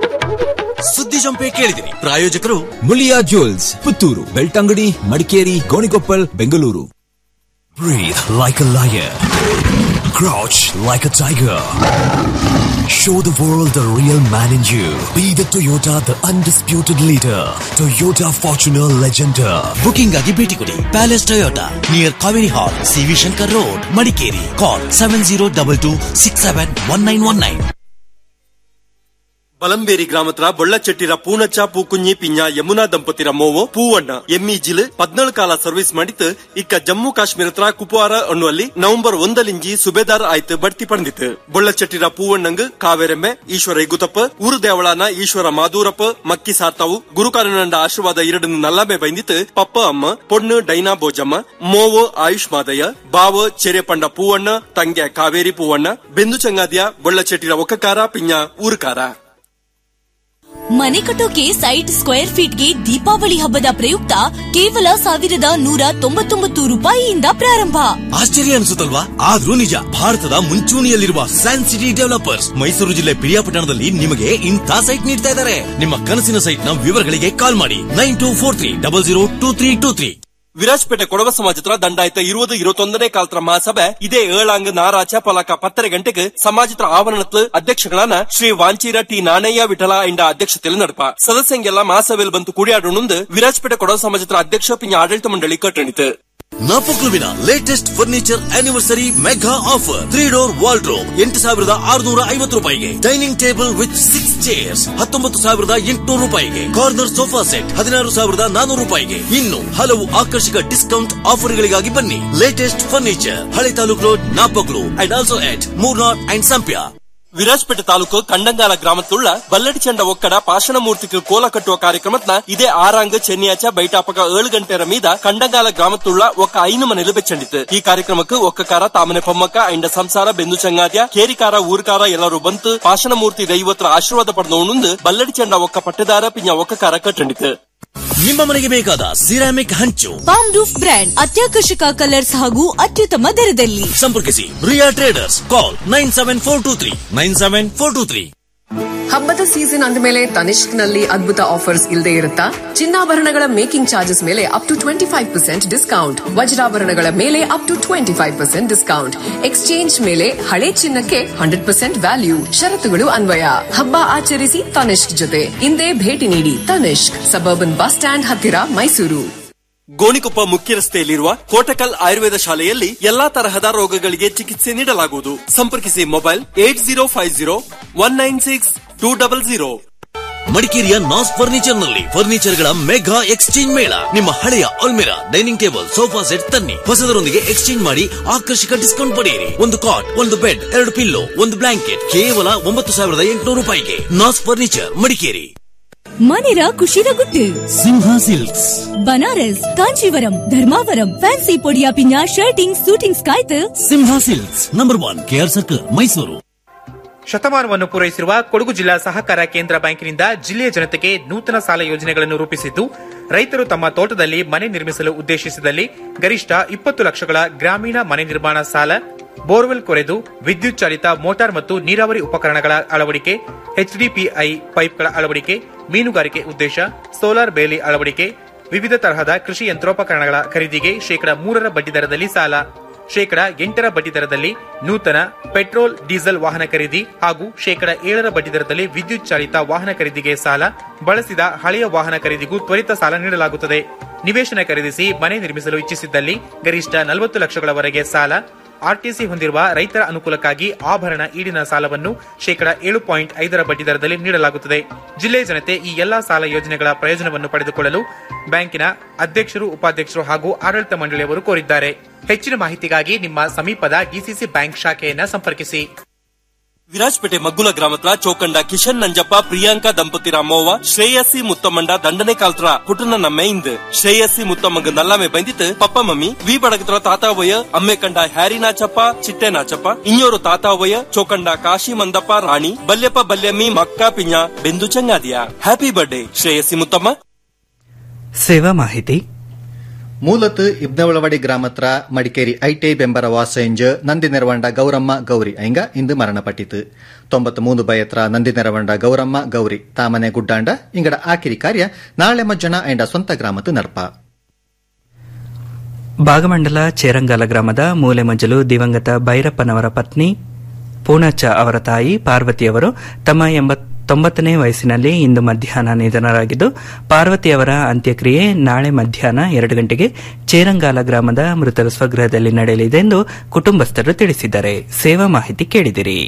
ಜಂಪೆ ಕೇಳಿದಿರಿ ಪ್ರಾಯೋಜಕರು Muliya jewels Puttur Belthangady Madikeri Gonikoppal Bengaluru Breathe like a lion. Crouch like a tiger. Show the world the real man in you. Be the Toyota, the undisputed leader. Toyota Fortuner Legender. Booking ಆಗಿ ಭೇಟಿ ಕೊಡಿ palace Toyota near Kaveri hall CV Shankar road Madikeri call seven zero double two six seven one nine one nine Balamberi ಗ್ರಾಮತ್ರ ಬೊಳ್ಳಚೆಟ್ಟಿರ ಪೂಣಚ್ಚ ಪೂಕುഞ്ഞി ಪಿಂಜ ಯಮುನಾ ದಂಪತಿರ ಮೋವು ಪೂವಣ್ಣ ಎಮ್ಮಿ ಜಿಲ್ ಪದ್ನಾಳು ಕಾಲ service ಮಾಡಿತ್ತು ಇಕ್ಕ ಜಮ್ಮು ಕಾಶ್ಮೀರತ್ರ ಕುಪ್ವಾರ ಅನ್ನುವಲ್ಲಿ ನವೆಂಬರ್ ಒಂದಲಿಂಜಿ ಸುಬೇದಾರ್ ಆಯ್ತು ಬಡ್ತಿ ಪಡೆದಿತ್ತು ಬೊಳ್ಳಚೆಟ್ಟಿರ ಪೂವಣ್ಣಂಗ್ ಕಾವೇರೆಮ್ಮೆ ಈಶ್ವರ ಇಗುತಪ್ಪ ಊರು ದೇವಳಾನ ಈಶ್ವರ ಮಾದೂರಪ್ಪ ಮಕ್ಕಿ ಸಾರ್ತಾವು ಗುರುಕಾರನಂಡ ಆಶೀರ್ವಾದ ಎರಡನ್ನು ನಲ್ಲಮೆ ಬೈಂದಿತ್ತು ಪಪ್ಪ ಅಮ್ಮ ಪೊಣ್ಣು ಡೈನಾ ಬೋಜಮ್ಮ ಮೋವು ಆಯುಷ್ ಮಾದಯ್ಯ ಬಾವ ಚೆರೆಪಂಡ ಪೂವಣ್ಣ ತಂಗೆ ಕಾವೇರಿ ಪೂವಣ್ಣ ಬೆಂದು ಚಂಗಾದಿಯ ಬೊಳ್ಳಚೆಟ್ಟಿರ ಒಕ್ಕಕಾರ ಪಿಂಜ ಊರುಕಾರ ಮನೆ ಕಟ್ಟೋಕೆ ಸೈಟ್ ಸ್ಕ್ವೇರ್ ಫೀಟ್ಗೆ ದೀಪಾವಳಿ ಹಬ್ಬದ ಪ್ರಯುಕ್ತ ಕೇವಲ ಸಾವಿರದ ನೂರ ತೊಂಬತ್ತೊಂಬತ್ತು ರೂಪಾಯಿಯಿಂದ ಪ್ರಾರಂಭ ಆಶ್ಚರ್ಯ ಅನಿಸುತ್ತಲ್ವಾ ಆದ್ರೂ ನಿಜ ಭಾರತದ ಮುಂಚೂಣಿಯಲ್ಲಿರುವ ಸೈನ್ಸ್ ಸಿಟಿ ಡೆವಲಪರ್ಸ್ ಮೈಸೂರು ಜಿಲ್ಲೆ ಪಿರಿಯಾಪಟ್ಟಣದಲ್ಲಿ ನಿಮಗೆ ಇಂಥ ಸೈಟ್ ನೀಡ್ತಾ ಇದ್ದಾರೆ ನಿಮ್ಮ ಕನಸಿನ ಸೈಟ್ ನ ವಿವರಗಳಿಗೆ ಕಾಲ್ ಮಾಡಿ nine two four three double zero two three two three Virajpet Kodava ಸಮಾಜತ್ರ ದಂಡಾಯತ ಇರುವುದು ഇരുപത്തൊന്നನೇ ಕಾಲತ್ರ ಮಹಾಸಭೆ ಇದೇ ಏಳಾಂಗ್ ನಾರಾಚ ಪಲಕ ಪತ್ತರೆ ಗಂಟೆಗೆ ಸಮಾಜತ್ರ ಆವರಣತ್ಲು ಅಧ್ಯಕ್ಷಗಳಾನ ಶ್ರೀ ವಾಂಚೀರ ಟಿ ನಾಣಯ್ಯ ವಿಠಲ ಇಂಡ ಅಧ್ಯಕ್ಷತೆಯಲ್ಲಿ ನಡಪ ಸದಸ್ಯಂಗೆಲ್ಲ ಮಹಾಸಭೆಯಲ್ಲಿ ಬಂತು ಕುಡಿಯಾಡೋಣಂದು ವಿರಾಜ್ಪೇಟೆ ಕೊಡವ ಸಮಾಜತ್ರ ಅಧ್ಯಕ್ಷ ಪಿಂಜ ಆಡಳಿತ ಮಂಡಳಿ ಕಟ್ಟಣಿತು ನಾಪಕ್ಲುವಿನ latest furniture anniversary mega offer three door wardrobe ಎಂಟು ಸಾವಿರದ ಆರುನೂರ ಐವತ್ತು ರೂಪಾಯಿಗೆ dining table with six chairs ಹತ್ತೊಂಬತ್ತು ಸಾವಿರದ ಎಂಟುನೂರು ರೂಪಾಯಿಗೆ ಕಾರ್ನರ್ ಸೋಫಾ ಸೆಟ್ ಹದಿನಾರು ಸಾವಿರದ ನಾನೂರು ರೂಪಾಯಿಗೆ ಇನ್ನು ಹಲವು ಆಕರ್ಷಕ ಡಿಸ್ಕೌಂಟ್ ಆಫರ್ಗಳಿಗಾಗಿ ಬನ್ನಿ ಲೇಟೆಸ್ಟ್ ಫರ್ನಿಚರ್ ಹಳೆ taluk road Napaklu and also at Murnad and ಸಂಪ್ಯ ವಿರಾಜ್ಪೇಟೆ ತಾಲೂಕು ಕಂಡಂಗಾಲ ಗ್ರಾಮത്തുള്ള ಬಲ್ಲಡಿ ಚಂಡ ಒಕ್ಕಡ ಪಾಷಣ ಮೂರ್ತಿಗೆ ಕೋಲ ಕಟ್ಟುವ ಕಾರ್ಯಕ್ರಮತ್ನ ಇದೇ ಆರಾಂಗ್ ಚೆನ್ನಿಯಾಚ ಬೈಟಾಪಕ ಏಳು ಗಂಟೆರ ಮೀದ ಕಂಡಂಗಾಲ ಗ್ರಾಮത്തുള്ള ಒಕ್ಕ ಐನು ಮನೆಲು ಬೆಚ್ಚಂಡಿತು ಈ ಕಾರ್ಯಕ್ರಮಕ್ಕೆ ಒಕ್ಕಕಾರ ತಾಮನೆ ಪೊಮ್ಮಕ್ಕ ಐಂಡ ಸಂಸಾರ ಬೆಂದು ಚಂಗಾದ್ಯ ಕೇರಿಕಾರ ಊರ್ಕಾರ ಎಲ್ಲರೂ ಬಂತು ಪಾಷಣ ಮೂರ್ತಿ ದೈವತ್ರ ಆಶೀರ್ವಾದ ಪಡೆದವನುಂದು ಬಲ್ಲಡಿ ಚಂಡ ಒಕ್ಕ ಪಟ್ಟೆದಾರ ಪಿಂಜ ಒಕ್ಕಕಾರ ಕಟ್ಟಂಡಿತು ನಿಮ್ಮ ಮನೆಗೆ ಬೇಕಾದ ಸಿರಾಮಿಕ್ ಹಂಚು ಪಾಮ್ ರೂಫ್ ಬ್ರ್ಯಾಂಡ್ ಅತ್ಯಾಕರ್ಷಕ ಕಲರ್ಸ್ ಹಾಗೂ ಅತ್ಯುತ್ತಮ ದರದಲ್ಲಿ ಸಂಪರ್ಕಿಸಿ Riya traders call nine seven four two three nine seven four two three ಹಬ್ಬದ ಸೀಸನ್ ಅಂದಮೇಲೆ ತನಿಷ್ಕ್ ನಲ್ಲಿ ಅದ್ಭುತ ಆಫರ್ಸ್ ಇಲ್ಲದೆ ಇರುತ್ತಾ ಚಿನ್ನಾಭರಣಗಳ ಮೇಕಿಂಗ್ ಚಾರ್ಜಸ್ ಮೇಲೆ up to twenty five percent discount ವಜ್ರಾಭರಣಗಳ ಮೇಲೆ up to twenty five percent discount exchange ಮೇಲೆ ಹಳೆ ಚಿನ್ನಕ್ಕೆ ಹಂಡ್ರೆಡ್ ಪರ್ಸೆಂಟ್ ವ್ಯಾಲ್ಯೂ ಷರತ್ತುಗಳು ಅನ್ವಯ ಹಬ್ಬ ಆಚರಿಸಿ ತನಿಷ್ಕ್ ಜೊತೆ ಇಂದೇ ಭೇಟಿ ನೀಡಿ ತನಿಷ್ಕ್ ಸಬರ್ಬನ್ ಬಸ್ ಸ್ಟ್ಯಾಂಡ್ ಹತ್ತಿರ ಮೈಸೂರು ಗೋಣಿಕೊಪ್ಪ ಮುಖ್ಯ ರಸ್ತೆಯಲ್ಲಿರುವ ಕೋಟಕಲ್ ಆಯುರ್ವೇದ ಶಾಲೆಯಲ್ಲಿ ಎಲ್ಲಾ ತರಹದ ರೋಗಗಳಿಗೆ ಚಿಕಿತ್ಸೆ ನೀಡಲಾಗುವುದು ಸಂಪರ್ಕಿಸಿ mobile eight zero five zero one nine six two double zero ಮಡಿಕೇರಿಯ ನಾಸ್ ಫರ್ನಿಚರ್ ನಲ್ಲಿ ಫರ್ನಿಚರ್ ಗಳ ಮೆಗಾ ಎಕ್ಸ್ಚೇಂಜ್ ಮೇಳ ನಿಮ್ಮ ಹಳೆಯ ಅಲ್ಮಿರಾ ಡೈನಿಂಗ್ ಟೇಬಲ್ ಸೋಫಾ ಸೆಟ್ ತನ್ನಿ ಹೊಸದರೊಂದಿಗೆ ಎಕ್ಸ್ಚೇಂಜ್ ಮಾಡಿ ಆಕರ್ಷಕ ಡಿಸ್ಕೌಂಟ್ ಪಡೆಯಿರಿ ಒಂದು ಕಾಟ್ ಒಂದು ಬೆಡ್ ಎರಡು ಪಿಲ್ಲೋ ಒಂದು ಬ್ಲಾಂಕೆಟ್ ಕೇವಲ ಒಂಬತ್ತು ಸಾವಿರದ ಎಂಟುನೂರು ರೂಪಾಯಿಗೆ ನಾಸ್ ಫರ್ನಿಚರ್ ಮಡಿಕೇರಿ ಮನೆರ ಖುಷಿರ ಗುಟ್ಟು ಸಿಂಹ ಸಿಲ್ಕ್ಸ್ ಬನಾರಸ್ ಕಾಂಚೀವರಂ ಧರ್ಮಾವರಂ ಫ್ಯಾನ್ಸಿ ಪೊಡಿಯ ಪಿಂಜ ಶರ್ಟಿಂಗ್ ಸೂಟಿಂಗ್ಸ್ ಕಾಯ್ತು Simha silks number one KR circle Mysuru ಶತಮಾನವನ್ನು ಪೂರೈಸಿರುವ ಕೊಡಗು ಜಿಲ್ಲಾ ಸಹಕಾರ ಕೇಂದ್ರ ಬ್ಯಾಂಕಿನಿಂದ ಜಿಲ್ಲೆಯ ಜನತೆಗೆ ನೂತನ ಸಾಲ ಯೋಜನೆಗಳನ್ನು ರೂಪಿಸಿದ್ದು ರೈತರು ತಮ್ಮ ತೋಟದಲ್ಲಿ ಮನೆ ನಿರ್ಮಿಸಲು ಉದ್ದೇಶಿಸಿದಲ್ಲಿ ಗರಿಷ್ಠ ಇಪ್ಪತ್ತು ಲಕ್ಷಗಳ ಗ್ರಾಮೀಣ ಮನೆ ನಿರ್ಮಾಣ ಸಾಲ ಬೋರ್ವೆಲ್ ಕೊರೆದು ವಿದ್ಯುತ್ ಚಾಲಿತ ಮೋಟಾರ್ ಮತ್ತು ನೀರಾವರಿ ಉಪಕರಣಗಳ ಅಳವಡಿಕೆ ಎಚ್ಡಿಪಿಐ ಪೈಪ್ಗಳ ಅಳವಡಿಕೆ ಮೀನುಗಾರಿಕೆ ಉದ್ದೇಶ ಸೋಲಾರ್ ಬೇಲಿ ಅಳವಡಿಕೆ ವಿವಿಧ ತರಹದ ಕೃಷಿ ಯಂತ್ರೋಪಕರಣಗಳ ಖರೀದಿಗೆ ಶೇಕಡ ಮೂರರ ಬಡ್ಡಿ ದರದಲ್ಲಿ ಸಾಲ ಶೇಕಡ ಎಂಟರ ಬಡ್ಡಿ ದರದಲ್ಲಿ ನೂತನ ಪೆಟ್ರೋಲ್ ಡೀಸೆಲ್ ವಾಹನ ಖರೀದಿ ಹಾಗೂ ಶೇಕಡ ಏಳರ ಬಡ್ಡಿ ದರದಲ್ಲಿ ವಿದ್ಯುತ್ ಚಾಲಿತ ವಾಹನ ಖರೀದಿಗೆ ಸಾಲ ಬಳಸಿದ ಹಳೆಯ ವಾಹನ ಖರೀದಿಗೂ ತ್ವರಿತ ಸಾಲ ನೀಡಲಾಗುತ್ತದೆ ನಿವೇಶನ ಖರೀದಿಸಿ ಮನೆ ನಿರ್ಮಿಸಲು ಇಚ್ಛಿಸಿದ್ದಲ್ಲಿ ಗರಿಷ್ಠ ನಲವತ್ತು ಲಕ್ಷಗಳವರೆಗೆ ಸಾಲ ಆರ್ಟಿಸಿ ಹೊಂದಿರುವ ರೈತರ ಅನುಕೂಲಕ್ಕಾಗಿ ಆಭರಣ ಈಡಿನ ಸಾಲವನ್ನು ಶೇಕಡ ಏಳು ಪಾಯಿಂಟ್ ಐದರ ಬಡ್ಡಿ ದರದಲ್ಲಿ ನೀಡಲಾಗುತ್ತದೆ ಜಿಲ್ಲೆಯ ಜನತೆ ಈ ಎಲ್ಲಾ ಸಾಲ ಯೋಜನೆಗಳ ಪ್ರಯೋಜನವನ್ನು ಪಡೆದುಕೊಳ್ಳಲು ಬ್ಯಾಂಕಿನ ಅಧ್ಯಕ್ಷರು ಉಪಾಧ್ಯಕ್ಷರು ಹಾಗೂ ಆಡಳಿತ ಮಂಡಳಿಯವರು ಕೋರಿದ್ದಾರೆ ಹೆಚ್ಚಿನ ಮಾಹಿತಿಗಾಗಿ ನಿಮ್ಮ ಸಮೀಪದ ಡಿಸಿಸಿ ಬ್ಯಾಂಕ್ ಶಾಖೆಯನ್ನ ಸಂಪರ್ಕಿಸಿ ವಿರಾಜ್ಪೇಟೆ ಮಗ್ಗುಲ ಗ್ರಾಮತ್ರ ಚೌಕಂಡ ಕಿಶನ್ ನಂಜಪ್ಪ ಪ್ರಿಯಾಂಕಾ ದಂಪತಿರ ಅಮ್ಮವ್ವ ಶ್ರೇಯಸ್ಸಿ ಮುತ್ತಮ್ಮಂಡ ದಂಡನೆ ಕಾಲ್ತ್ರ ಕುಟುನ ನಮ್ಮ ಇಂದ್ ಶ್ರೇಯಸ್ಸಿ ಮುತ್ತಮ್ಮಂಗ ನಲ್ಲಾಮೆ ಬಂದಿತ್ತು ಪಪ್ಪ ಮಮ್ಮಿ ವಿ ಬಡಗತ್ರ ತಾತಾವಯ್ಯ ಅಮ್ಮೆ ಕಂಡ ಹ್ಯಾರಿ ನಾಚಪ್ಪ ಚಿಟ್ಟೆ ನಾಚಪ್ಪ ಇನ್ಯೋರು ತಾತಾವಯ್ಯ ಚೌಕಂಡ ಕಾಶಿ ಮಂದಪ್ಪ ರಾಣಿ ಬಲ್ಯಪ್ಪ ಬಲ್ಯಮ್ಮಿ ಮಕ್ಕ ಪಿಂಜ ಬೆಂದು ಚಂಗಾದಿಯ ಹ್ಯಾಪಿ ಬರ್ಡೇ ಶ್ರೇಯಸ್ಸಿ ಮುತ್ತಮ್ಮ ಸೇವಾ ಮಾಹಿತಿ ಮೂಲತ್ ಇಬ್ನವಳವಡಿ ಗ್ರಾಮತ್ರ ಮಡಿಕೇರಿ ಐಟೈ ಬೆಂಬರ ವಾಸೆಂಜ್ ನಂದಿ ನೆರವಂಡ ಗೌರಮ್ಮ ಗೌರಿ ಐಂಗ ಇಂದು ಮರಣಪಟ್ಟಿತು ತೊಂಬತ್ತು ಮೂರು ಬಯತ್ರ ನಂದಿ ನೆರವಂಡ ಗೌರಮ್ಮ ಗೌರಿ ತಾಮನೆ ಗುಡ್ಡಾಂಡ ಇಂಗಡ ಆಕಿರಿ ಕಾರ್ಯ ನಾಳೆ ಮಜ್ಜನ ಐಂಡ ಸ್ವಂತ ಗ್ರಾಮತ್ತು ನರ್ಪ ಭಾಗಮಂಡಲ ಚೇರಂಗಾಲ ಗ್ರಾಮದ ಮೂಲೆ ಮಜ್ಜಲು ದಿವಂಗತ ಭೈರಪ್ಪನವರ ಪತ್ನಿ ಪೂಣಚ್ಚ ಅವರ ತಾಯಿ ಪಾರ್ವತಿಯವರು ತಮ್ಮ ತೊಂಬತ್ತನೇ ವಯಸ್ಸಿನಲ್ಲಿ ಇಂದು ಮಧ್ಯಾಹ್ನ ನಿಧನರಾಗಿದ್ದು ಪಾರ್ವತಿಯವರ ಅಂತ್ಯಕ್ರಿಯೆ ನಾಳೆ ಮಧ್ಯಾಹ್ನ ಎರಡು ಗಂಟೆಗೆ ಚೇರಂಗಾಲ ಗ್ರಾಮದ ಮೃತರ ಸ್ವಗೃಹದಲ್ಲಿ ನಡೆಯಲಿದೆ ಎಂದು ಕುಟುಂಬಸ್ಥರು ತಿಳಿಸಿದ್ದಾರೆ ಸೇವಾ ಮಾಹಿತಿ ಕೇಳಿದಿರಿ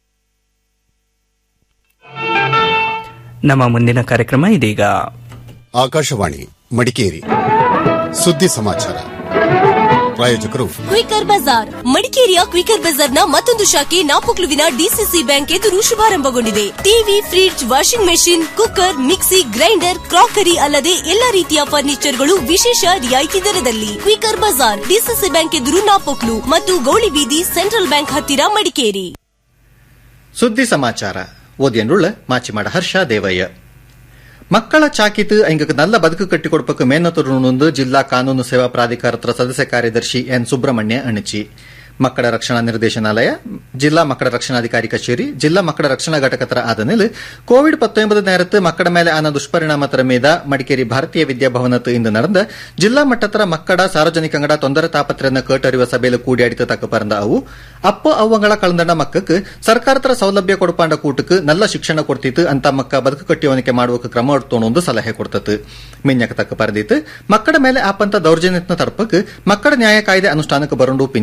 ನಮ್ಮ ಮುಂದಿನ ಕಾರ್ಯಕ್ರಮ ಇದೀಗ ಆಕಾಶವಾಣಿ ಮಡಿಕೇರಿ ಸುದ್ದಿ ಸಮಾಚಾರ ಪ್ರಾಯೋಜಕರು ಕ್ವಿಕರ್ ಬಜಾರ್ ಮಡಿಕೇರಿಯ ಕ್ವಿಕರ್ ಬಜಾರ್ನ ಮತ್ತೊಂದು ಶಾಖೆ ನಾಪೊಕ್ಲುವಿನ ಡಿಸಿಸಿ ಬ್ಯಾಂಕ್ ಎದುರು ಶುಭಾರಂಭಗೊಂಡಿದೆ TV fridge washing machine cooker mixie grinder crockery ಅಲ್ಲದೆ ಎಲ್ಲಾ ರೀತಿಯ ಫರ್ನಿಚರ್ಗಳು ವಿಶೇಷ ರಿಯಾಯಿತಿ ದರದಲ್ಲಿ ಕ್ವಿಕರ್ ಬಜಾರ್ ಡಿಸಿಸಿ ಬ್ಯಾಂಕ್ ಎದುರು ನಾಪೊಕ್ಲು ಮತ್ತು ಗೌಳಿಬೀದಿ ಸೆಂಟ್ರಲ್ ಬ್ಯಾಂಕ್ ಹತ್ತಿರ ಮಡಿಕೇರಿ ಸುದ್ದಿ ಸಮಾಚಾರ ಓದಿಯನ್ರುಳ್ಳ ಮಾಚಿಮಾಡ ಹರ್ಷ ದೇವಯ್ಯ ಮಕ್ಕಳ ಚಾಕಿತ್ ಐಂಗಕ್ಕೆ ನಲ್ಲ ಬದುಕು ಕಟ್ಟಿಕೊಡ್ಪಕ್ಕೆ ಮೇನ್ನತುರುಣುಂದು ಜಿಲ್ಲಾ ಕಾನೂನು ಸೇವಾ ಪ್ರಾಧಿಕಾರತ್ರ ಸದಸ್ಯ ಕಾರ್ಯದರ್ಶಿ ಎನ್ ಸುಬ್ರಹ್ಮಣ್ಯ ಅಣಚಿ ಮಕ್ಕಳ ರಕ್ಷಣಾ ನಿರ್ದೇಶನಾಲಯ ಜಿಲ್ಲಾ ಮಕ್ಕಳ ರಕ್ಷಣಾಧಿಕಾರಿ ಕಚೇರಿ ಜಿಲ್ಲಾ ಮಕ್ಕಳ ರಕ್ಷಣಾ ಘಟಕತರ ಆದನಿಲ್ ಕೋವಿಡ್ ಪತ್ತೊಂಬತ್ತು നേരത്ത് മക്കളുടെ മേലെ ആന ദുഷ്പരിണാമത്തര മീത മടിക്കേരി ಭಾರತೀಯ ವಿದ್ಯಾಭವನത്ത് ಇಂದು ನಡೆದ ಜಿಲ್ಲಾ ಮಟ್ಟತ್ತರ ಮಕ್ಕಳ ಸಾರ್ವಜನಿಕಂಗಡ ತೊಂದರೆ ತಾಪತ್ರನ್ನ ಕೇಟರಿಯುವ ಸಭೆಯಲ್ಲಿ ಕೂಡಿಯಾಡಿತ ತಕ್ಕ ಪರಂದ ಅವು ಅಪ್ಪ ಅವ್ವಂಗಳ ಕಳಂದಣ್ಣ ಮಕ್ಕಕ್ಕೆ ಸರ್ಕಾರತರ ಸೌಲಭ್ಯ ಕೊಡುಪಾಂಡ ಕೂಟಕ್ಕೆ ನಲ್ಲ ಶಿಕ್ಷಣ ಕೊಡ್ತಿತ್ತು ಅಂತ ಮಕ್ಕ ಬದುಕು ಕಟ್ಟಿಯವನಿಕೆ ಮಾಡುವಕ್ಕೆ ಕ್ರಮ ಒಂದು ಸಲಹೆ ಕೊಡ್ತತ್ತು ಮಿನ್ಯಕ ತಕ್ಕ ಪರದಿತ್ತು ಮಕ್ಕಳ ಮೇಲೆ ಆಪಂತ ದೌರ್ಜನ್ಯತ್ನ ತರ್ಪಕ್ಕೆ ಮಕ್ಕಳ ನ್ಯಾಯ ಕಾಯ್ದೆ ಅನುಷ್ಠಾನಕ್ಕೆ ಬರಂಡು